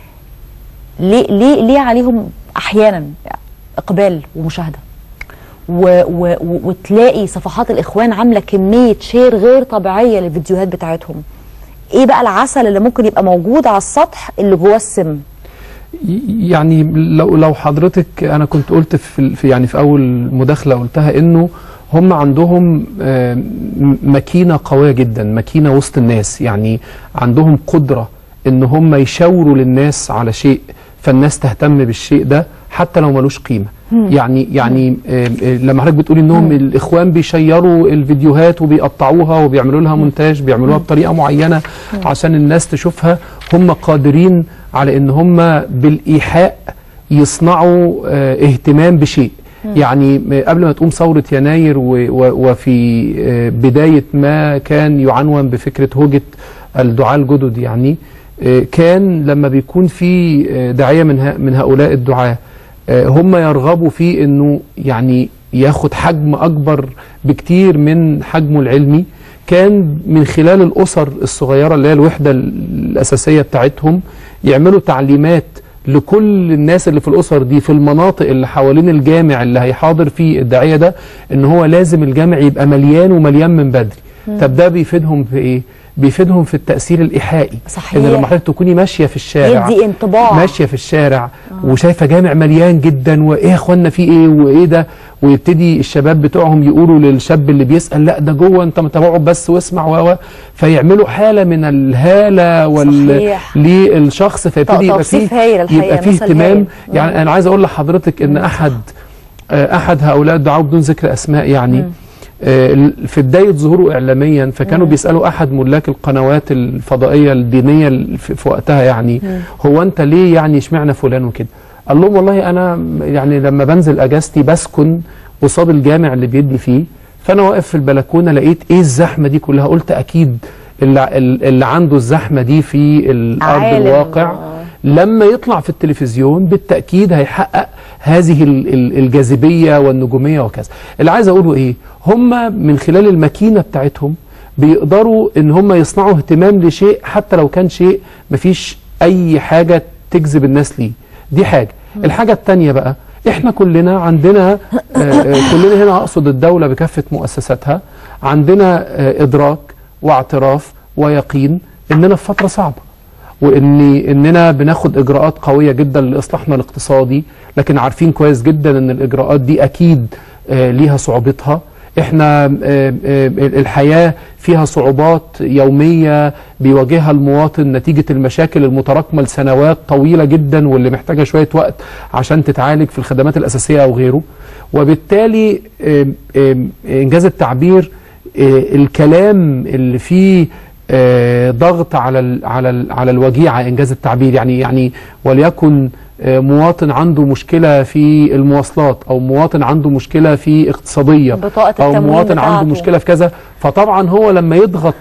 ليه ليه ليه عليهم احيانا اقبال ومشاهده و و و وتلاقي صفحات الاخوان عامله كميه شير غير طبيعيه للفيديوهات بتاعتهم ايه بقى العسل اللي ممكن يبقى موجود على السطح اللي جواه السم يعني لو لو حضرتك انا كنت قلت في ال- في يعني في اول مداخله قلتها انه هم عندهم آه، م- ماكينه قويه جدا ماكينه وسط الناس يعني عندهم قدره ان هم يشاوروا للناس على شيء فالناس تهتم بالشيء ده حتى لو ملوش قيمه يعني يعني آه، آه، لما حضرتك بتقولي انهم الاخوان بيشيروا الفيديوهات وبيقطعوها وبيعملوا لها مونتاج بيعملوها بطريقه معينه عشان الناس تشوفها هم قادرين على ان هم بالايحاء يصنعوا آه، اهتمام بشيء يعني آه، قبل ما تقوم ثورة يناير و- و- وفي آه، بداية ما كان يعنون بفكرة هوجة الدعاة الجدد يعني آه، كان لما بيكون في آه، داعيه من ه- من هؤلاء الدعاه آه، هم يرغبوا في انه يعني ياخد حجم اكبر بكتير من حجمه العلمي كان من خلال الاسر الصغيره اللي هي الوحده الاساسيه بتاعتهم يعملوا تعليمات لكل الناس اللي في الاسر دي في المناطق اللي حوالين الجامع اللي هيحاضر فيه الداعيه ده ان هو لازم الجامع يبقى مليان ومليان من بدري طب ده بيفيدهم في ايه بيفيدهم في التاثير الايحائي صحيح. ان لما حضرتك تكوني ماشيه في الشارع يدي انطباع. ماشيه في الشارع وشايفه جامع مليان جدا وايه يا اخوانا في ايه وايه ده ويبتدي الشباب بتوعهم يقولوا للشاب اللي بيسال لا ده جوه انت ما تقعد بس واسمع و و فيعملوا حاله من الهاله وال صحيح. للشخص فيبتدي يبقى فيه توصيف هايل الحقيقة، يبقى فيه مثل اهتمام هايل. يعني انا عايز اقول لحضرتك ان احد آه، احد هؤلاء الدعاة بدون ذكر اسماء يعني آه، في بدايه ظهوره اعلاميا فكانوا بيسالوا احد ملاك القنوات الفضائيه الدينيه ال- في في وقتها يعني هو انت ليه يعني اشمعنى فلان وكده قال لهم والله انا يعني لما بنزل اجازتي بسكن قصاد الجامع اللي بيدي فيه فانا واقف في البلكونه لقيت ايه الزحمه دي كلها قلت اكيد اللي, اللي عنده الزحمه دي في الارض عالم. الواقع لما يطلع في التلفزيون بالتأكيد هيحقق هذه ال- ال- الجاذبية والنجومية وكذا اللي عايز أقوله إيه هم من خلال الماكينة بتاعتهم بيقدروا إن هم يصنعوا اهتمام لشيء حتى لو كان شيء مفيش أي حاجة تجذب الناس ليه دي حاجة الحاجة التانية بقى احنا كلنا عندنا آه، آه، كلنا هنا اقصد الدولة بكافة مؤسساتها عندنا آه، ادراك واعتراف ويقين اننا في فترة صعبة وان اننا بناخد اجراءات قويه جدا لاصلاحنا الاقتصادي لكن عارفين كويس جدا ان الاجراءات دي اكيد آه، ليها صعوبتها احنا آه، آه، الحياه فيها صعوبات يوميه بيواجهها المواطن نتيجه المشاكل المتراكمه لسنوات طويله جدا واللي محتاجه شويه وقت عشان تتعالج في الخدمات الاساسيه او غيره وبالتالي آم، آم، انجاز التعبير آه، الكلام اللي فيه آه، ضغط على ال على ال على الوجيعه انجاز التعبير يعني يعني وليكن آه، مواطن عنده مشكله في المواصلات او مواطن عنده مشكله في اقتصاديه بطاقة او التموين مواطن بتاعته. عنده مشكله في كذا فطبعا هو لما يضغط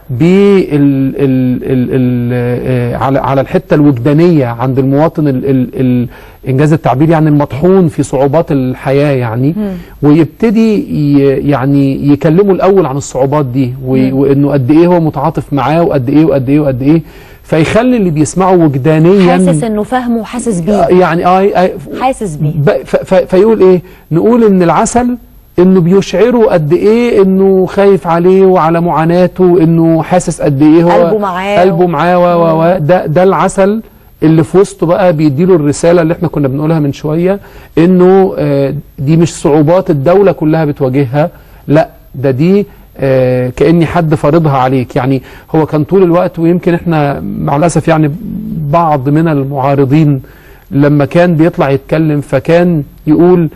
بال ال ال ال آه، على على الحته الوجدانيه عند المواطن ال ال ال انجاز التعبير يعني المطحون في صعوبات الحياه يعني ويبتدي ي- يعني يكلمه الاول عن الصعوبات دي و- وانه قد ايه هو متعاطف معاه وقد ايه وقد ايه وقد ايه فيخلي اللي بيسمعه وجدانيا حاسس انه فاهمه وحاسس بيه يعني اه آه، حاسس بيه ب- ف- ف- فيقول ايه نقول ان العسل انه بيشعره قد ايه انه خايف عليه وعلى معاناته انه حاسس قد ايه هو قلبه معاه قلبه معاه و و و ده ده العسل اللي في وسطه بقى بيديله الرساله اللي احنا كنا بنقولها من شويه انه آه، دي مش صعوبات الدوله كلها بتواجهها لا ده دي آه، كاني حد فرضها عليك يعني هو كان طول الوقت ويمكن احنا مع الاسف يعني بعض من المعارضين لما كان بيطلع يتكلم فكان يقول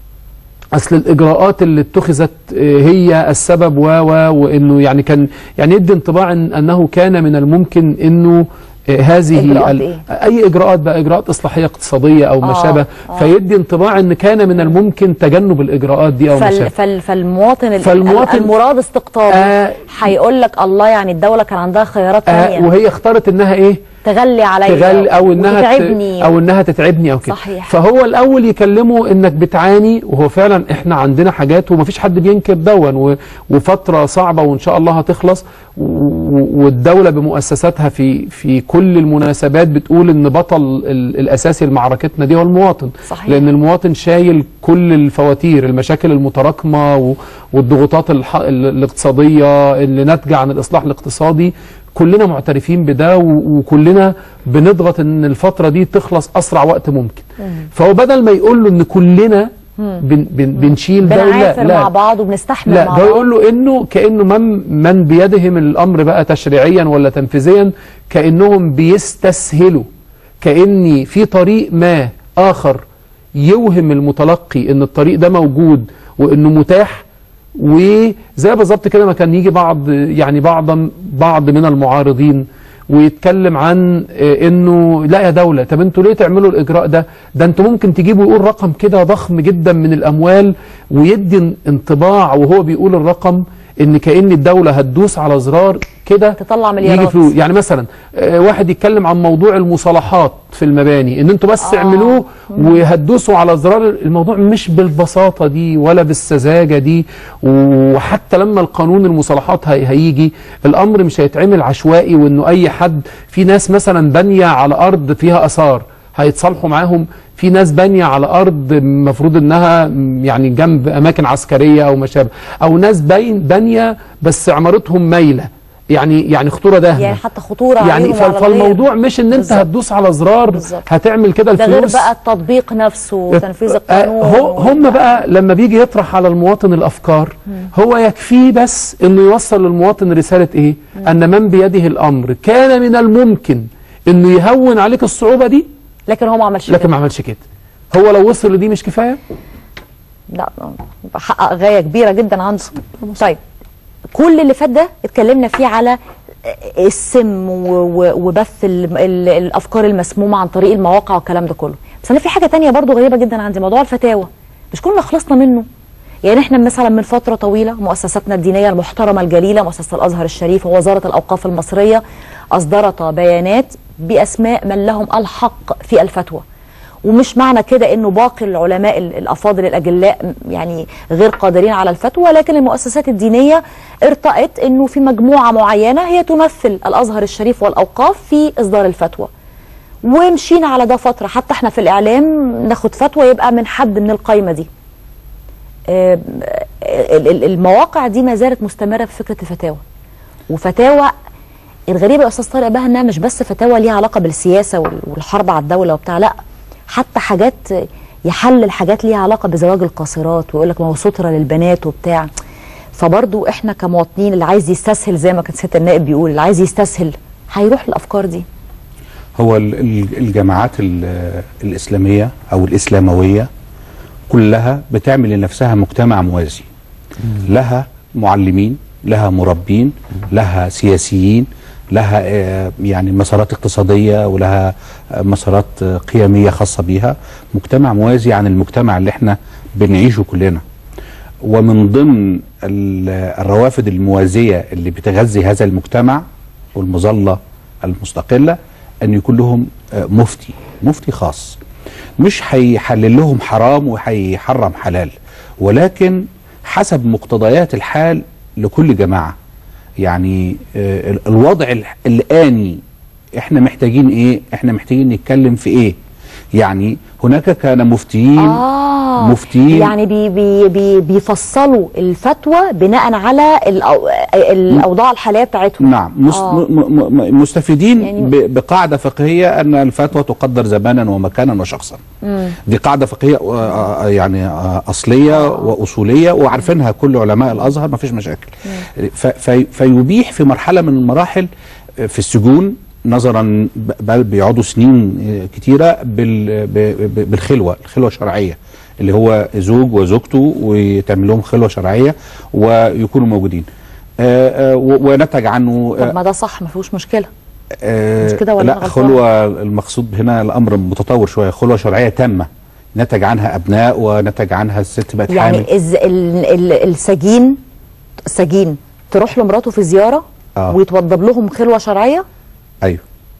اصل الاجراءات اللي اتخذت آه، هي السبب و و وانه يعني كان يعني يدي انطباع إن انه كان من الممكن انه آه، هذه إجراءات ال- إيه؟ اي اجراءات بقى اجراءات اصلاحيه اقتصاديه او ما آه، شابه آه. فيدي انطباع ان كان من الممكن تجنب الاجراءات دي او ما فال شابه فال فالمواطن ال- فالمواطن- المراد استقطابه آه. هيقول لك الله يعني الدوله كان عندها خيارات آه ثانيه وهي اختارت انها ايه تغلي عليا تغل او انها ت- وتتعبني او انها تتعبني او كده صحيح. فهو الاول يكلمه انك بتعاني وهو فعلا احنا عندنا حاجات ومفيش حد بينكر دون و- وفتره صعبه وان شاء الله هتخلص و- و- والدوله بمؤسساتها في في كل المناسبات بتقول ان بطل ال- الاساسي لمعركتنا دي هو المواطن صحيح. لان المواطن شايل كل الفواتير المشاكل المتراكمه و- والضغوطات الح- ال- الاقتصاديه اللي ناتجه عن الاصلاح الاقتصادي كلنا معترفين بده و- وكلنا بنضغط ان الفتره دي تخلص اسرع وقت ممكن فهو بدل ما يقول له ان كلنا بن بن بنشيل ده لا بنعافر لا مع بعض وبنستحمل لا مع ده بعض يقول له انه كانه من من بيدهم الامر بقى تشريعيا ولا تنفيذيا كانهم بيستسهلوا كاني في طريق ما اخر يوهم المتلقي ان الطريق ده موجود وانه متاح وزي بالظبط كده ما كان يجي بعض يعني بعض بعض من المعارضين ويتكلم عن آه، انه لا يا دوله طب انتوا ليه تعملوا الاجراء ده ده انتوا ممكن تجيبوا يقول رقم كده ضخم جدا من الاموال ويدي انطباع وهو بيقول الرقم ان كأن الدولة هتدوس على زرار كده تطلع يجي مليارات. فلوس يعني مثلا آه، واحد يتكلم عن موضوع المصالحات في المباني ان انتوا بس آه. اعملوه وهتدوسوا على زرار الموضوع مش بالبساطة دي ولا بالسذاجة دي وحتى لما القانون المصالحات هي- هيجي الامر مش هيتعمل عشوائي وانه اي حد في ناس مثلا بانية على ارض فيها اثار هيتصالحوا معاهم في ناس بانية على أرض المفروض إنها م- يعني جنب أماكن عسكرية أو ما شابه أو ناس باين بانية بس عمارتهم مايلة يعني يعني خطورة داهمة يعني حتى خطوره يعني عليهم ف- وعلى الغير. فالموضوع مش ان انت بالظبط. هتدوس على زرار بالظبط. هتعمل كده ده غير الفلوس بقى التطبيق نفسه وتنفيذ آه، القانون هو هم بقى لما بيجي يطرح على المواطن الافكار هو يكفيه بس انه يوصل للمواطن رساله ايه ان من بيده الامر كان من الممكن انه يهون عليك الصعوبه دي لكن هو ما عملش لكن كده. ما عملش كده هو لو وصل لدي مش كفايه لا حقق غايه كبيره جدا عنده طيب كل اللي فات ده اتكلمنا فيه على السم و- و- وبث ال- ال- الافكار المسمومه عن طريق المواقع والكلام ده كله بس انا في حاجه تانية برضو غريبه جدا عندي موضوع الفتاوى مش كنا خلصنا منه يعني احنا مثلا من فتره طويله مؤسساتنا الدينيه المحترمه الجليله مؤسسه الازهر الشريف ووزاره الاوقاف المصريه اصدرتا بيانات باسماء من لهم الحق في الفتوى ومش معنى كده انه باقي العلماء ال- الافاضل الاجلاء م- يعني غير قادرين على الفتوى لكن المؤسسات الدينيه ارتأت انه في مجموعه معينه هي تمثل الازهر الشريف والاوقاف في اصدار الفتوى ومشينا على ده فتره حتى احنا في الاعلام ناخد فتوى يبقى من حد من القايمه دي آم، ال- ال- المواقع دي ما زالت مستمره في فكره الفتاوى وفتاوى الغريبه يا استاذ طارق بقى انها مش بس فتاوى ليها علاقه بالسياسه وال- والحرب على الدوله وبتاع لا حتى حاجات يحلل حاجات ليها علاقه بزواج القاصرات ويقول لك ما هو ستره للبنات وبتاع فبرضو احنا كمواطنين اللي عايز يستسهل زي ما كان سياده النائب بيقول اللي عايز يستسهل هيروح للافكار دي هو ال- ال- الجماعات ال- الإسلامية أو الإسلاموية كلها بتعمل لنفسها مجتمع موازي لها معلمين لها مربين لها سياسيين لها آه، يعني مسارات اقتصادية ولها آه، مسارات آه، قيمية خاصة بيها مجتمع موازي عن المجتمع اللي احنا بنعيشه كلنا ومن ضمن ال- الروافد الموازية اللي بتغذي هذا المجتمع والمظلة المستقلة أن يكون لهم آه، مفتي مفتي خاص مش هيحلل لهم حرام وهيحرم حلال ولكن حسب مقتضيات الحال لكل جماعة يعني آه، ال- الوضع ال- الآني احنا محتاجين ايه احنا محتاجين نتكلم في ايه يعني هناك كان مفتيين آه مفتيين يعني بي بي بي بيفصلوا الفتوى بناء على الأو الاوضاع الحاليه بتاعتهم نعم مس آه. م م م مستفيدين يعني- ب- بقاعدة فقهية أن الفتوى تقدر زمانا ومكانا وشخصا دي قاعدة فقهية آه، آه، يعني آه، أصلية وأصولية وعارفينها كل علماء الأزهر ما فيش مشاكل ف- في فيبيح في مرحلة من المراحل آه، في السجون نظرا ب- بل بيقعدوا سنين آه، كتيرة بال- ب- ب- بالخلوة الخلوة الشرعية اللي هو زوج وزوجته وتعمل لهم خلوة شرعية ويكونوا موجودين آه، آه، و- ونتج عنه طب ما ده صح ما فيهوش مشكله آه، مش كده ولا أنا لا غلطان؟ خلوة المقصود هنا الأمر متطور شوية خلوة شرعية تامة نتج عنها أبناء ونتج عنها الست بقت حامل يعني إز ال ال السجين السجين تروح لمراته في زياره آه. ويتوضب لهم خلوه شرعيه أيوه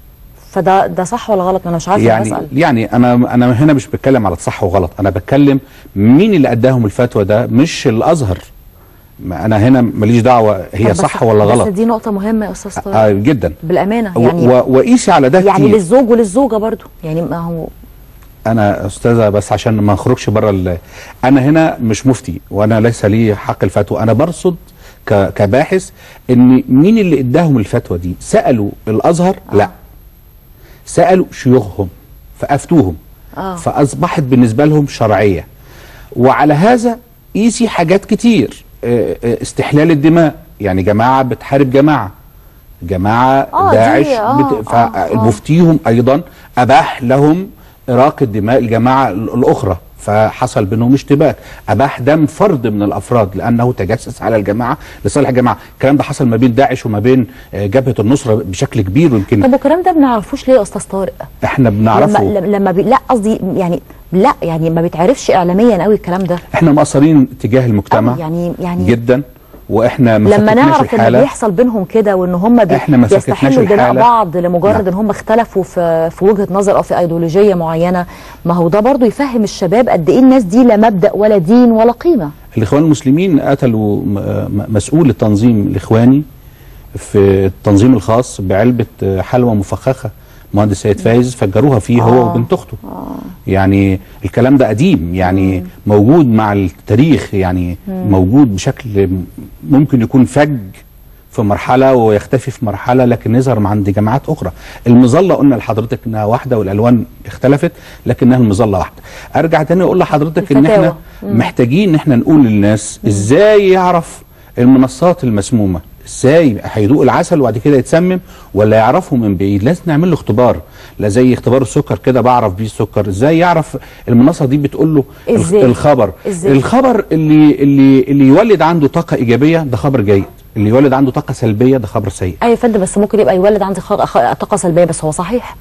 فده ده صح ولا غلط ما انا مش عارفه يعني بسال يعني انا انا هنا مش بتكلم على الصح وغلط انا بتكلم مين اللي اداهم الفتوى ده مش الازهر ما انا هنا ماليش دعوه هي طب بس- صح ولا بس غلط دي نقطه مهمه يا استاذ طارق آه جدا بالامانه و- يعني و- وقيسي على ده يعني كتير للزوج وللزوجه برضو يعني ما هو انا استاذه بس عشان ما نخرجش بره ال- انا هنا مش مفتي وانا ليس لي حق الفتوى انا برصد ك- كباحث ان مين اللي اداهم الفتوى دي سالوا الازهر لا سالوا شيوخهم فافتوهم آه. فاصبحت بالنسبه لهم شرعيه وعلى هذا قيسي حاجات كتير آه، آه، استحلال الدماء يعني جماعه بتحارب جماعه جماعه آه، دي- داعش آه، بت... آه، آه. فمفتيهم ايضا اباح لهم اراقه دماء الجماعه ال- الاخرى فحصل بينهم اشتباك اباح دم فرد من الافراد لانه تجسس على الجماعه لصالح الجماعه الكلام ده حصل ما بين داعش وما بين آه، جبهه النصره بشكل كبير ويمكن طب والكلام ده ما بنعرفوش ليه يا استاذ طارق احنا لما بنعرفه لما بي... لا قصدي يعني لا يعني ما بيتعرفش اعلاميا قوي الكلام ده احنا مقصرين تجاه المجتمع أوي يعني يعني جدا واحنا ما لما فكتناش نعرف ان الحالة. بيحصل بينهم كده وان هم بي إحنا ما فكتناش بيستحلوا دماء الحالة. بعض لمجرد نعم. ان هم اختلفوا في في وجهه نظر او في ايديولوجيه معينه ما هو ده برضو يفهم الشباب قد ايه الناس دي لا مبدا ولا دين ولا قيمه الاخوان المسلمين قتلوا م- م- مسؤول التنظيم الاخواني في التنظيم الخاص بعلبه حلوى مفخخه مهندس سيد فايز فجروها فيه هو آه. وبنت اخته يعني الكلام ده قديم يعني موجود مع التاريخ يعني موجود بشكل ممكن يكون فج في مرحلة ويختفي في مرحلة لكن يظهر عند جماعات أخرى المظلة قلنا لحضرتك إنها واحدة والألوان اختلفت لكنها المظلة واحدة أرجع تاني أقول لحضرتك إن الفتاوى. إحنا محتاجين إن إحنا نقول للناس إزاي يعرف المنصات المسمومة ازاي هيدوق العسل وبعد كده يتسمم ولا يعرفه من بعيد لازم نعمل له اختبار لا زي اختبار السكر كده بعرف بيه السكر ازاي يعرف المنصه دي بتقول له الخ- إزاي؟ الخبر إزاي؟ الخبر اللي اللي اللي يولد عنده طاقه ايجابيه ده خبر جيد اللي يولد عنده طاقه سلبيه ده خبر سيء ايوه يا فندم بس ممكن يبقى يولد عندي خ- خ- طاقه سلبيه بس هو صحيح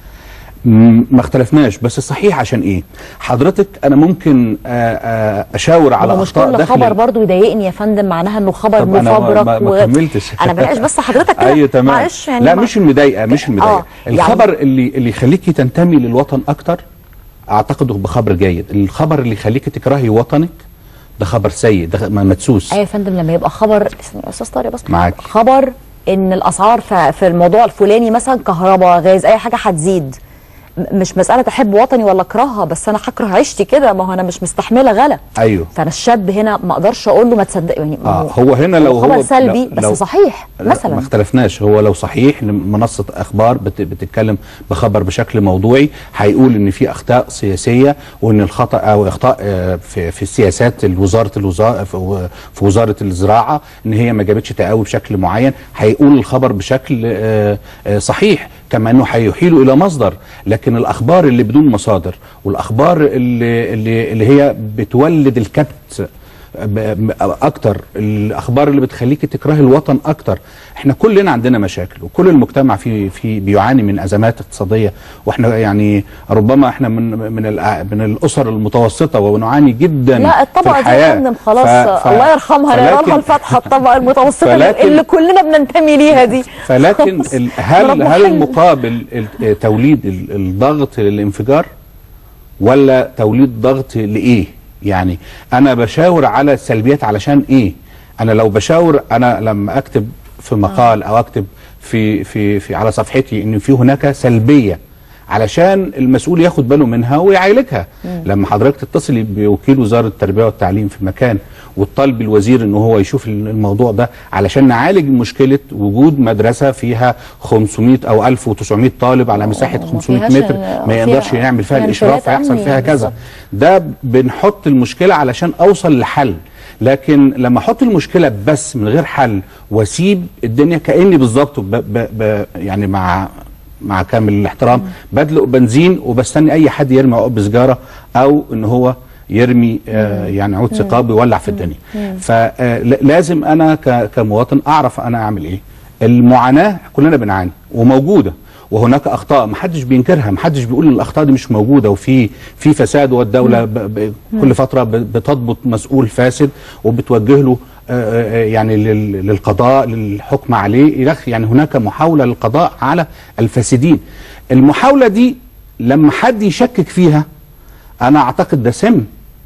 م- ما اختلفناش بس الصحيح عشان ايه حضرتك انا ممكن آه، آه، اشاور على هو مش اخطاء كل داخل خبر ال- برضو يضايقني يا فندم معناها انه خبر طب أنا ما- مفبرك ما- ما و- كملتش. انا بناقش بس حضرتك كده ايوه تمام معلش يعني لا ما- مش المضايقه مش المضايقه آه، يعني- الخبر اللي اللي يخليكي تنتمي للوطن اكتر اعتقد بخبر جيد الخبر اللي يخليكي تكرهي وطنك ده خبر سيء ده م- مدسوس ايوه يا فندم لما يبقى خبر استنى يا استاذ طارق بس معاك. خبر ان الاسعار ف- في الموضوع الفلاني مثلا كهرباء غاز اي حاجه هتزيد م- مش مساله احب وطني ولا اكرهها بس انا هكره عيشتي كده ما هو انا مش مستحمله غلا ايوه فانا الشاب هنا ما اقدرش اقول له ما تصدق يعني ما اه هو هنا لو هو خبر سلبي لو- بس لو- صحيح لا، ما مثلا اختلفناش هو لو صحيح إن منصه اخبار بت بتتكلم بخبر بشكل موضوعي هيقول ان في اخطاء سياسيه وان الخطا او اخطاء آه، في في السياسات وزاره الوزاره في في وزاره الزراعه ان هي ما جابتش تقاوي بشكل معين هيقول الخبر بشكل آه، آه، صحيح كما انه هيحيله الى مصدر لكن الاخبار اللي بدون مصادر والاخبار اللي اللي, اللي هي بتولد الكبت ب- ب- اكتر الاخبار اللي بتخليك تكرهي الوطن اكتر احنا كلنا عندنا مشاكل وكل المجتمع في في بيعاني من ازمات اقتصاديه واحنا يعني ربما احنا من من الأ- من الاسر المتوسطه ونعاني جدا لا في الطبقه دي الحياه يا فندم خلاص ف- ف- الله يرحمها نقرا فلكن- لها الفاتحه الطبقه المتوسطه فلكن- اللي كلنا بننتمي ليها دي فلكن خلاص. ال- هل ربنا هل حل. المقابل ال- توليد ال- الضغط للانفجار ولا توليد ضغط لايه يعني انا بشاور على السلبيات علشان ايه انا لو بشاور انا لما اكتب في مقال او اكتب في في في على صفحتي ان في هناك سلبيه علشان المسؤول ياخد باله منها ويعالجها لما حضرتك تتصلي بوكيل وزاره التربيه والتعليم في مكان وتطالبي الوزير ان هو يشوف الموضوع ده علشان نعالج مشكله وجود مدرسه فيها 500 او 1900 طالب على مساحه وما 500 فيهاش متر فيها- ما يقدرش يعمل فيها فيها الاشراف انفلات فيحصل أمني فيها كذا بالظبط. ده بنحط المشكله علشان اوصل لحل لكن لما احط المشكله بس من غير حل واسيب الدنيا كاني بالظبط ب ب ب يعني مع مع كامل الاحترام بدلق بنزين وبستني اي حد يرمي عقب سجاره او ان هو يرمي آه يعني عود ثقاب يولع في الدنيا فلازم انا ك- كمواطن اعرف انا اعمل ايه المعاناه كلنا بنعاني وموجوده وهناك اخطاء محدش بينكرها محدش بيقول ان الاخطاء دي مش موجوده وفي في فساد والدوله ب ب كل فتره ب- بتضبط مسؤول فاسد وبتوجه له آه، آه، يعني لل- للقضاء للحكم عليه إلخ- يعني هناك محاوله للقضاء على الفاسدين المحاوله دي لما حد يشكك فيها انا اعتقد ده سم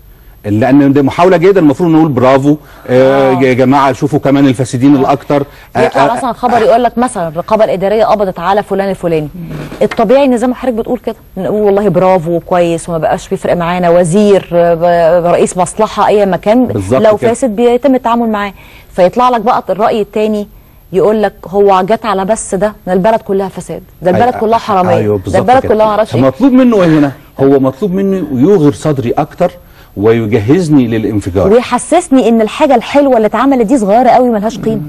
لان دي محاوله جيده المفروض نقول برافو آه آه. يا جماعه شوفوا كمان الفاسدين الاكتر آه، يطلع آه، مثلا خبر يقول لك مثلا الرقابه الاداريه قبضت على فلان الفلاني الطبيعي ان زي ما حضرتك بتقول كده نقول والله برافو كويس وما بقاش بيفرق معانا وزير ب- رئيس مصلحه اي مكان بالظبط لو كده. فاسد بيتم التعامل معاه فيطلع لك بقى الراي الثاني يقول لك هو جت على بس ده ده البلد كلها فساد ده البلد أيوة، كلها حراميه ايوه ده بالظبط البلد كده. كلها معرفش ايه مطلوب منه ايه هنا هو مطلوب مني يوغر صدري اكتر ويجهزني للانفجار ويحسسني ان الحاجه الحلوه اللي اتعملت دي صغيره قوي ملهاش قيمه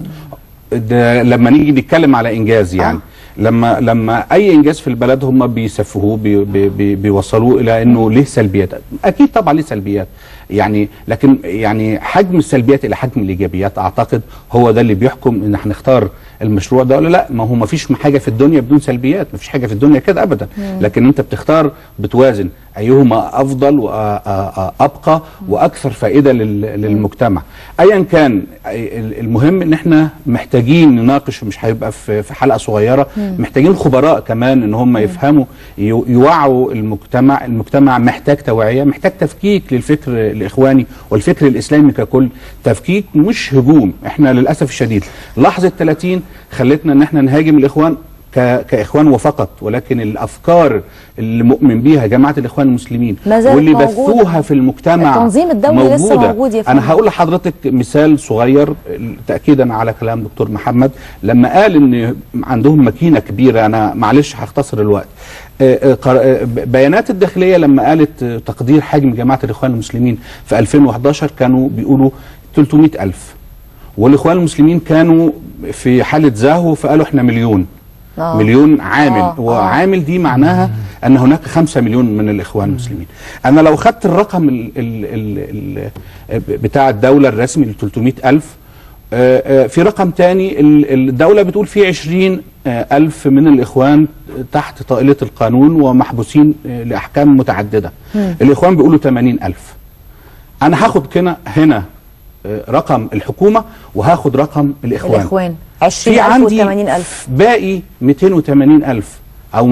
ده لما نيجي نتكلم على انجاز يعني لما لما اي انجاز في البلد هم بيسفهوه بي بي بي بيوصلوه الى انه ليه سلبيات اكيد طبعا ليه سلبيات يعني لكن يعني حجم السلبيات الى حجم الايجابيات اعتقد هو ده اللي بيحكم ان هنختار المشروع ده ولا لا ما هو ما فيش حاجه في الدنيا بدون سلبيات ما فيش حاجه في الدنيا كده ابدا لكن انت بتختار بتوازن ايهما افضل وابقى واكثر فائده لل- للمجتمع ايا كان ال- المهم ان احنا محتاجين نناقش مش هيبقى في في حلقه صغيره محتاجين خبراء كمان ان هم يفهموا يو- يوعوا المجتمع المجتمع محتاج توعيه محتاج تفكيك للفكر الاخواني والفكر الاسلامي ككل تفكيك مش هجوم احنا للاسف الشديد لحظه 30 خلتنا ان احنا نهاجم الاخوان ك- كاخوان وفقط ولكن الافكار اللي مؤمن بيها جماعه الاخوان المسلمين ما زالت واللي موجودة. بثوها في المجتمع التنظيم الدولي لسه موجودة. موجود يا فندم. انا هقول لحضرتك مثال صغير تاكيدا على كلام دكتور محمد لما قال ان عندهم ماكينه كبيره انا معلش هختصر الوقت آه، آه، قر- آه، بيانات الداخليه لما قالت آه، تقدير حجم جماعه الاخوان المسلمين في 2011 كانوا بيقولوا 300 ألف والاخوان المسلمين كانوا في حاله زهو فقالوا احنا مليون آه. مليون عامل آه، آه. وعامل دي معناها ان هناك خمسة مليون من الاخوان المسلمين انا لو خدت الرقم ال ال ال ال بتاع الدولة الرسمي ل 300 ألف آه، آه، في رقم تاني ال- الدولة بتقول في 20 آه، ألف من الإخوان تحت طائلة القانون ومحبوسين آه، لأحكام متعددة الإخوان بيقولوا 80 ألف أنا هاخد كنا هنا آه، رقم الحكومة وهاخد رقم الإخوان الاخوان في 20000 عندي و80000 باقي 280 ألف أو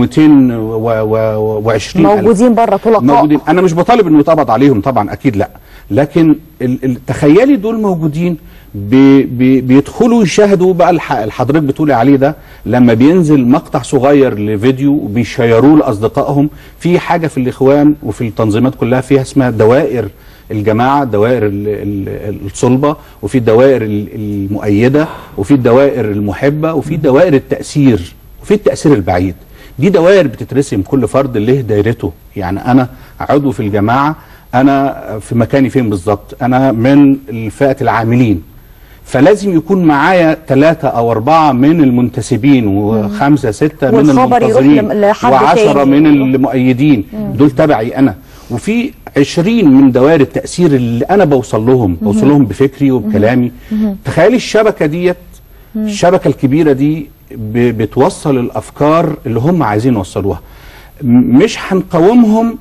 220 ألف موجودين بره طلقاء موجودين أنا مش بطالب إنه يتقبض عليهم طبعا أكيد لا لكن ال- ال- تخيلي دول موجودين بي بي بيدخلوا يشاهدوا بقى الح- اللي حضرتك بتقولي عليه ده لما بينزل مقطع صغير لفيديو وبيشيروه لاصدقائهم في حاجه في الاخوان وفي التنظيمات كلها فيها اسمها دوائر الجماعه دوائر ال- ال- الصلبه وفي الدوائر ال- المؤيده وفي الدوائر المحبه وفي دوائر التاثير وفي التاثير البعيد دي دوائر بتترسم كل فرد له دايرته يعني انا عضو في الجماعه انا في مكاني فين بالظبط انا من فئه العاملين فلازم يكون معايا ثلاثة أو أربعة من المنتسبين وخمسة ستة من والخبر يروح المنتظرين لم- لحد وعشرة تاني. من المؤيدين دول تبعي أنا وفي عشرين من دوائر التأثير اللي أنا بوصل لهم بوصل لهم بفكري وبكلامي تخيلي الشبكة ديت الشبكة الكبيرة دي ب- بتوصل الأفكار اللي هم عايزين يوصلوها م- مش هنقاومهم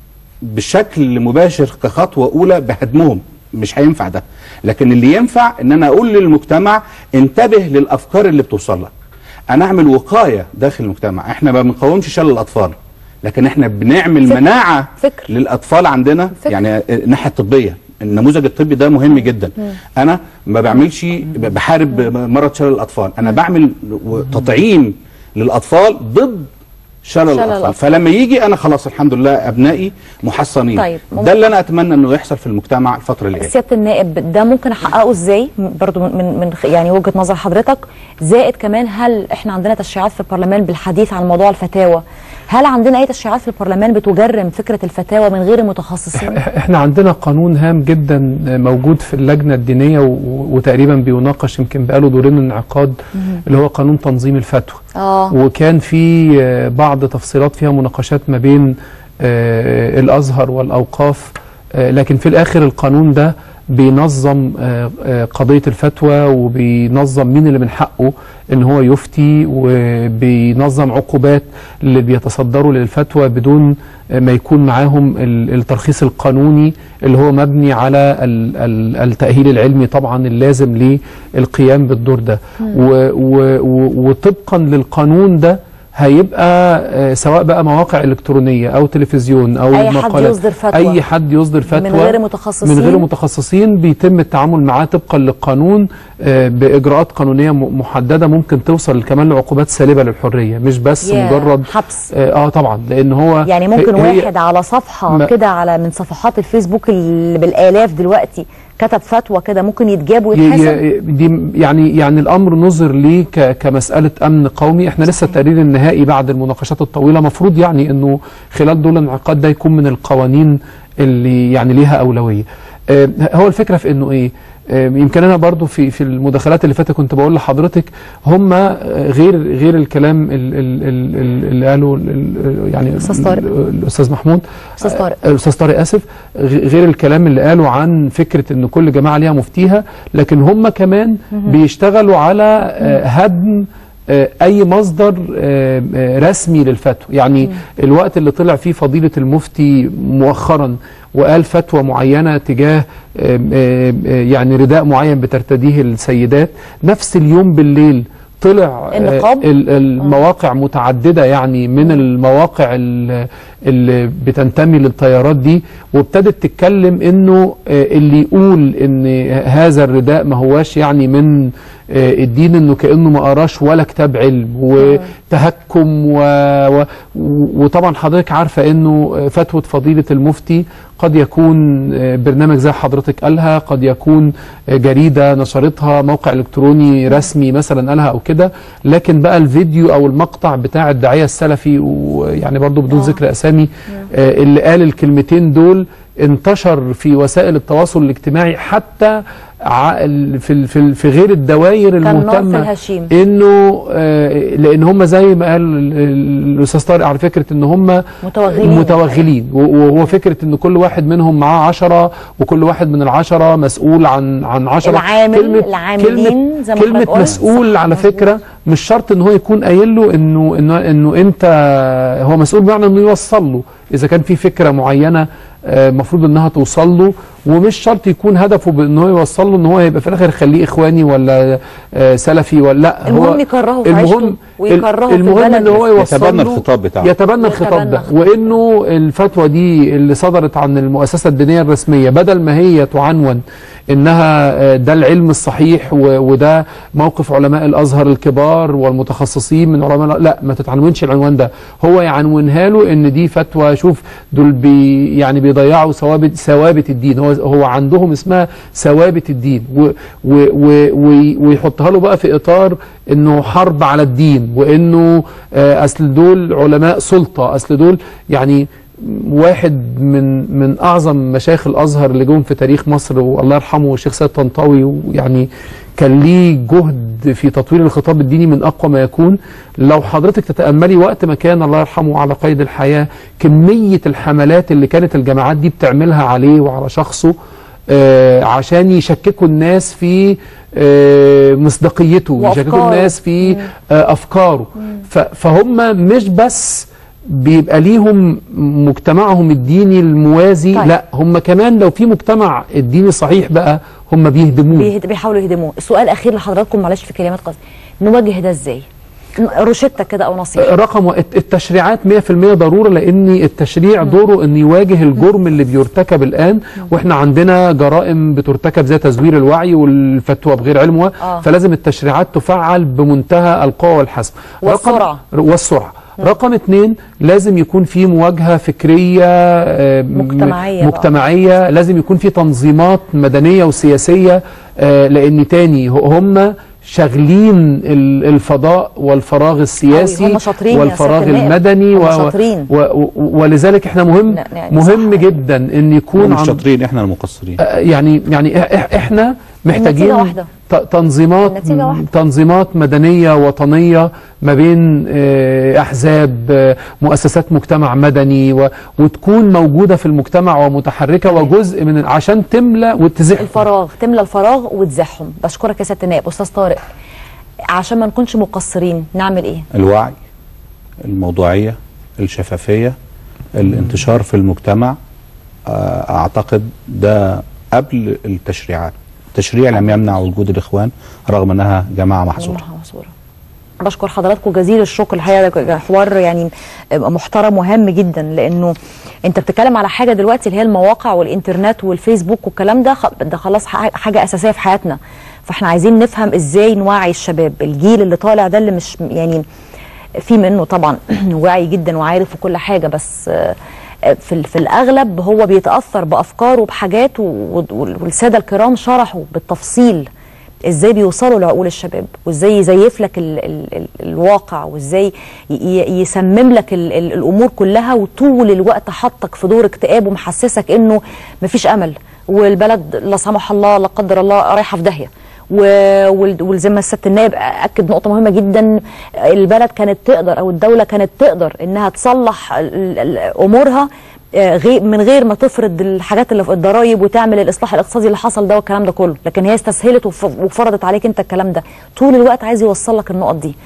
بشكل مباشر كخطوة أولى بهدمهم مش هينفع ده لكن اللي ينفع ان انا اقول للمجتمع انتبه للافكار اللي بتوصل لك انا اعمل وقايه داخل المجتمع احنا ما بنقاومش شلل الاطفال لكن احنا بنعمل فكر. مناعه فكر. للاطفال عندنا فكر. يعني الناحيه الطبيه النموذج الطبي ده مهم جدا انا ما بعملش بحارب مرض شلل الاطفال انا بعمل تطعيم للاطفال ضد شلل شلل الاطفال الأطفال. فلما يجي انا خلاص الحمد لله ابنائي محصنين طيب، ممكن- ده اللي انا اتمنى انه يحصل في المجتمع الفتره اللي جايه سياده النائب ده ممكن احققه ازاي برضو من من من خ- يعني وجهه نظر حضرتك زائد كمان هل احنا عندنا تشريعات في البرلمان بالحديث عن موضوع الفتاوى هل عندنا اي تشريعات في البرلمان بتجرم فكره الفتاوى من غير المتخصصين احنا عندنا قانون هام جدا موجود في اللجنه الدينيه و- وتقريبا بيناقش يمكن بقاله دورين انعقاد اللي هو قانون تنظيم الفتوى اه وكان في آه، بعض تفصيلات فيها مناقشات ما بين آه، الازهر والاوقاف آه، لكن في الاخر القانون ده بينظم آه، آه، قضيه الفتوى وبينظم مين اللي من حقه ان هو يفتي وبينظم عقوبات اللي بيتصدروا للفتوى بدون آه، ما يكون معاهم ال- الترخيص القانوني اللي هو مبني على ال- ال- التأهيل العلمي طبعا اللازم للقيام بالدور ده و- و- و- وطبقا للقانون ده هيبقى آه، سواء بقى مواقع الكترونيه او تلفزيون او أي حد مقالات يصدر فتوى. اي حد يصدر فتوى من غير متخصصين. من غير متخصصين بيتم التعامل معاه طبقا للقانون آه، باجراءات قانونيه م- محدده ممكن توصل كمان لعقوبات سالبه للحريه مش بس يا مجرد حبس. اه آه، طبعا لان هو يعني ممكن هي- واحد على صفحه ما- كده على من صفحات الفيسبوك اللي بالالاف دلوقتي كتب فتوى كده ممكن يتجاب ويتحاسب ي- ي- دي يعني يعني الامر نظر ليه ك- كمساله امن قومي احنا لسه التقرير النهائي بعد المناقشات الطويله مفروض يعني انه خلال دول الانعقاد ده يكون من القوانين اللي يعني ليها اولويه آه، هو الفكره في انه ايه آه، يمكن انا برضو في في المداخلات اللي فاتت كنت بقول لحضرتك هم آه، غير غير الكلام ال- ال- ال- ال- اللي قاله ال- ال- يعني أستاذ طارق. الاستاذ محمود أستاذ طارق. آه، الاستاذ طارق اسف غ- غير الكلام اللي قاله عن فكره ان كل جماعه ليها مفتيها لكن هم كمان بيشتغلوا على آه، هدم آه، اي مصدر آه، آه، رسمي للفتوى يعني الوقت اللي طلع فيه فضيله المفتي مؤخرا وقال فتوى معينه تجاه آه، آه، آه، يعني رداء معين بترتديه السيدات نفس اليوم بالليل طلع آه، النقاب؟ ال- المواقع متعدده يعني من المواقع ال- اللي بتنتمي للتيارات دي وابتدت تتكلم انه آه، اللي يقول ان هذا الرداء ما هواش يعني من آه، الدين انه كانه ما قراش ولا كتاب علم وتهكم و... و... وطبعا حضرتك عارفه انه آه، فتوى فضيله المفتي قد يكون آه، برنامج زي حضرتك قالها قد يكون آه، جريده نشرتها موقع الكتروني رسمي مثلا قالها او كده لكن بقى الفيديو او المقطع بتاع الداعيه السلفي ويعني برضو بدون ذكر اسامي آه، اللي قال الكلمتين دول انتشر في وسائل التواصل الاجتماعي حتى ع- ال- في ال- في ال- في غير الدوائر كان نار في المهتمه الهشيم. انه آه، لان هم زي ما قال ال- ال- الاستاذ طارق على فكره ان هم متوغلين. متوغلين و- وهو فكره ان كل واحد منهم معاه عشرة وكل واحد من العشرة مسؤول عن عن عشرة العامل- العاملين زي ما كلمه, حضرتك كلمة قلت. مسؤول صح، على مظبوط. فكره مش شرط ان هو يكون قايل له انه انه انه انت هو مسؤول بمعنى انه يوصل له اذا كان في فكره معينه المفروض انها توصل له ومش شرط يكون هدفه بان هو يوصل له ان هو يبقى في الاخر يخليه اخواني ولا آه، سلفي ولا لا المهم هو يكرهه في عيشته ويكرهه في المهم البلد. ان هو يوصل يتبنى له- الخطاب بتاعه. يتبنى الخطاب يتبنى ده الخطاب. وانه الفتوى دي اللي صدرت عن المؤسسه الدينيه الرسميه بدل ما هي تعنون انها آه، ده العلم الصحيح و- وده موقف علماء الازهر الكبار والمتخصصين من علماء لا ما تتعنونش العنوان ده هو يعنونها له ان دي فتوى شوف دول بي يعني بيضيعوا ثوابت ثوابت الدين هو هو عندهم اسمها ثوابت الدين و و و وي- ويحطها له بقى في اطار انه حرب على الدين وانه آه، اصل دول علماء سلطه اصل دول يعني واحد من من اعظم مشايخ الازهر اللي جم في تاريخ مصر والله يرحمه الشيخ سيد طنطاوي ويعني كان ليه جهد في تطوير الخطاب الديني من اقوى ما يكون لو حضرتك تتاملي وقت ما كان الله يرحمه على قيد الحياه كميه الحملات اللي كانت الجماعات دي بتعملها عليه وعلى شخصه آه عشان يشككوا الناس في آه مصداقيته يشككوا وأفكاره. الناس في آه افكاره ف- فهم مش بس بيبقى ليهم مجتمعهم الديني الموازي طيب. لا هم كمان لو في مجتمع الديني صحيح بقى هم بيهدموه بيهد- بيحاولوا يهدموه السؤال الاخير لحضراتكم معلش في كلمات قصدي نواجه ده ازاي روشتة كده او نصيحه رقم و- الت- التشريعات 100% ضروره لان التشريع دوره ان يواجه الجرم اللي بيرتكب الان واحنا عندنا جرائم بترتكب زي تزوير الوعي والفتوى بغير علم و- آه. فلازم التشريعات تفعل بمنتهى القوه والحسم والسرعة. رقم والسرعه رقم اتنين لازم يكون في مواجهه فكريه آه، م- مجتمعية بقى. مجتمعيه لازم يكون في تنظيمات مدنيه وسياسيه آه، لان تاني ه- هم شاغلين ال- الفضاء والفراغ السياسي هم شاطرين يا والفراغ سيادة النائب. المدني هم و- شاطرين. و- و- ولذلك احنا مهم لا، يعني مهم صح. جدا ان يكون مش عن- شاطرين احنا المقصرين آه، يعني يعني إح- إح- احنا محتاجين النتيجة واحدة. ت- تنظيمات النتيجة واحدة. تنظيمات مدنيه وطنيه ما بين آه، احزاب آه، مؤسسات مجتمع مدني و- وتكون موجوده في المجتمع ومتحركه وجزء من عشان تملى وتزح الفراغ تملى الفراغ وتزحهم بشكرك يا سياده النائب استاذ طارق عشان ما نكونش مقصرين نعمل ايه الوعي الموضوعية الشفافية الانتشار في المجتمع آه، اعتقد ده قبل التشريعات التشريع لم يمنع وجود الاخوان رغم انها جماعة محظورة جماعة محظورة. بشكر حضراتكم جزيل الشكر الحقيقه ده حوار يعني محترم وهام جدا لانه انت بتتكلم على حاجه دلوقتي اللي هي المواقع والانترنت والفيسبوك والكلام ده خ- ده خلاص ح- حاجه اساسيه في حياتنا فاحنا عايزين نفهم ازاي نوعي الشباب الجيل اللي طالع ده اللي مش يعني في منه طبعا واعي جدا وعارف وكل حاجه بس آه، في ال- في الاغلب هو بيتاثر بافكاره وبحاجات و- و- والساده الكرام شرحوا بالتفصيل ازاي بيوصلوا لعقول الشباب وازاي يزيف لك ال ال ال الواقع وازاي ي- ي- يسمم لك ال ال الامور كلها وطول الوقت حطك في دور اكتئاب ومحسسك انه مفيش امل والبلد لا سمح الله لا قدر الله رايحه في داهيه و- وال- وزي ما السياده النائب اكد نقطه مهمه جدا البلد كانت تقدر او الدوله كانت تقدر انها تصلح ال- ال- امورها آه، غي- من غير ما تفرض الحاجات اللي في الضرايب وتعمل الاصلاح الاقتصادي اللي حصل ده والكلام ده كله لكن هي استسهلت وف- وفرضت عليك انت الكلام ده طول الوقت عايز يوصل لك النقط دي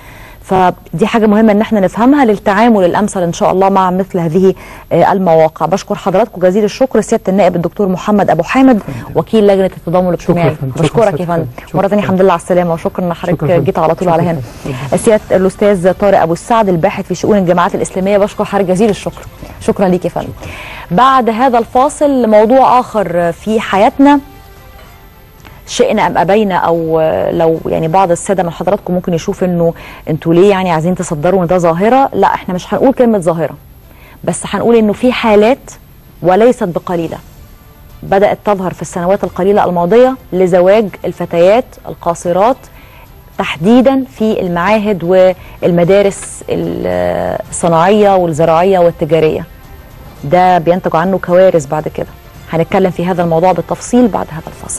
فدي حاجه مهمه ان احنا نفهمها للتعامل الامثل ان شاء الله مع مثل هذه آه، المواقع بشكر حضراتكم جزيل الشكر سياده النائب الدكتور محمد ابو حامد وكيل لجنه التضامن الاجتماعي شكرا. شكرا بشكرك يا سيادة فندم الفندم. مره ثانيه شكرا. الحمد لله على السلامه وشكرا ان حضرتك شكرا. جيت على طول على شكرا. هنا سياده الاستاذ طارق ابو السعد الباحث في شؤون الجامعات الاسلاميه بشكر حضرتك جزيل الشكر شكرا ليك يا فندم بعد هذا الفاصل موضوع اخر في حياتنا شئنا ام ابينا او لو يعني بعض الساده من حضراتكم ممكن يشوف انه انتوا ليه يعني عايزين تصدروا ان ده ظاهره لا احنا مش هنقول كلمه ظاهره بس هنقول انه في حالات وليست بقليله بدات تظهر في السنوات القليله الماضيه لزواج الفتيات القاصرات تحديدا في المعاهد والمدارس الصناعيه والزراعيه والتجاريه ده بينتج عنه كوارث بعد كده هنتكلم في هذا الموضوع بالتفصيل بعد هذا الفصل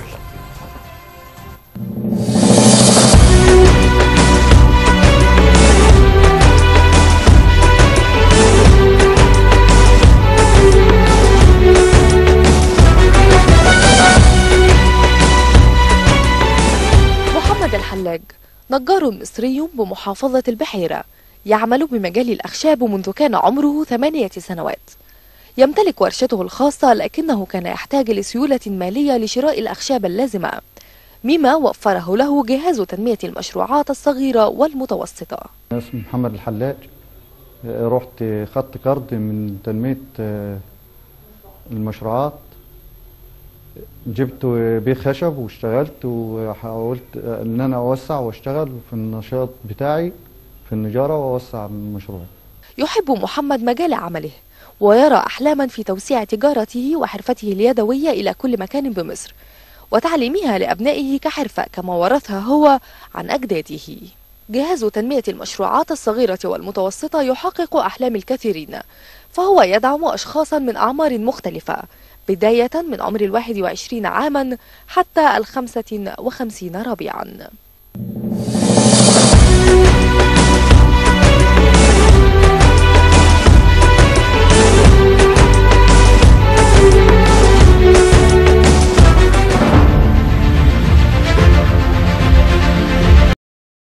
محمد الحلاج نجار مصري بمحافظة البحيرة يعمل بمجال الأخشاب منذ كان عمره ثمانية سنوات يمتلك ورشته الخاصة لكنه كان يحتاج لسيولة مالية لشراء الأخشاب اللازمة مما وفره له جهاز تنمية المشروعات الصغيرة والمتوسطة أنا اسمي محمد الحلاج آه، رحت خدت كارد من تنمية آه، المشروعات جبت بيه خشب واشتغلت وحاولت آه، ان انا اوسع واشتغل في النشاط بتاعي في النجارة واوسع من مشروعي يحب محمد مجال عمله ويرى أحلاما في توسيع تجارته وحرفته اليدوية إلى كل مكان بمصر وتعليمها لأبنائه كحرفة كما ورثها هو عن أجداده جهاز تنمية المشروعات الصغيرة والمتوسطة يحقق أحلام الكثيرين فهو يدعم أشخاصا من أعمار مختلفة بداية من عمر الواحد وعشرين عاما حتى الخمسة وخمسين ربيعا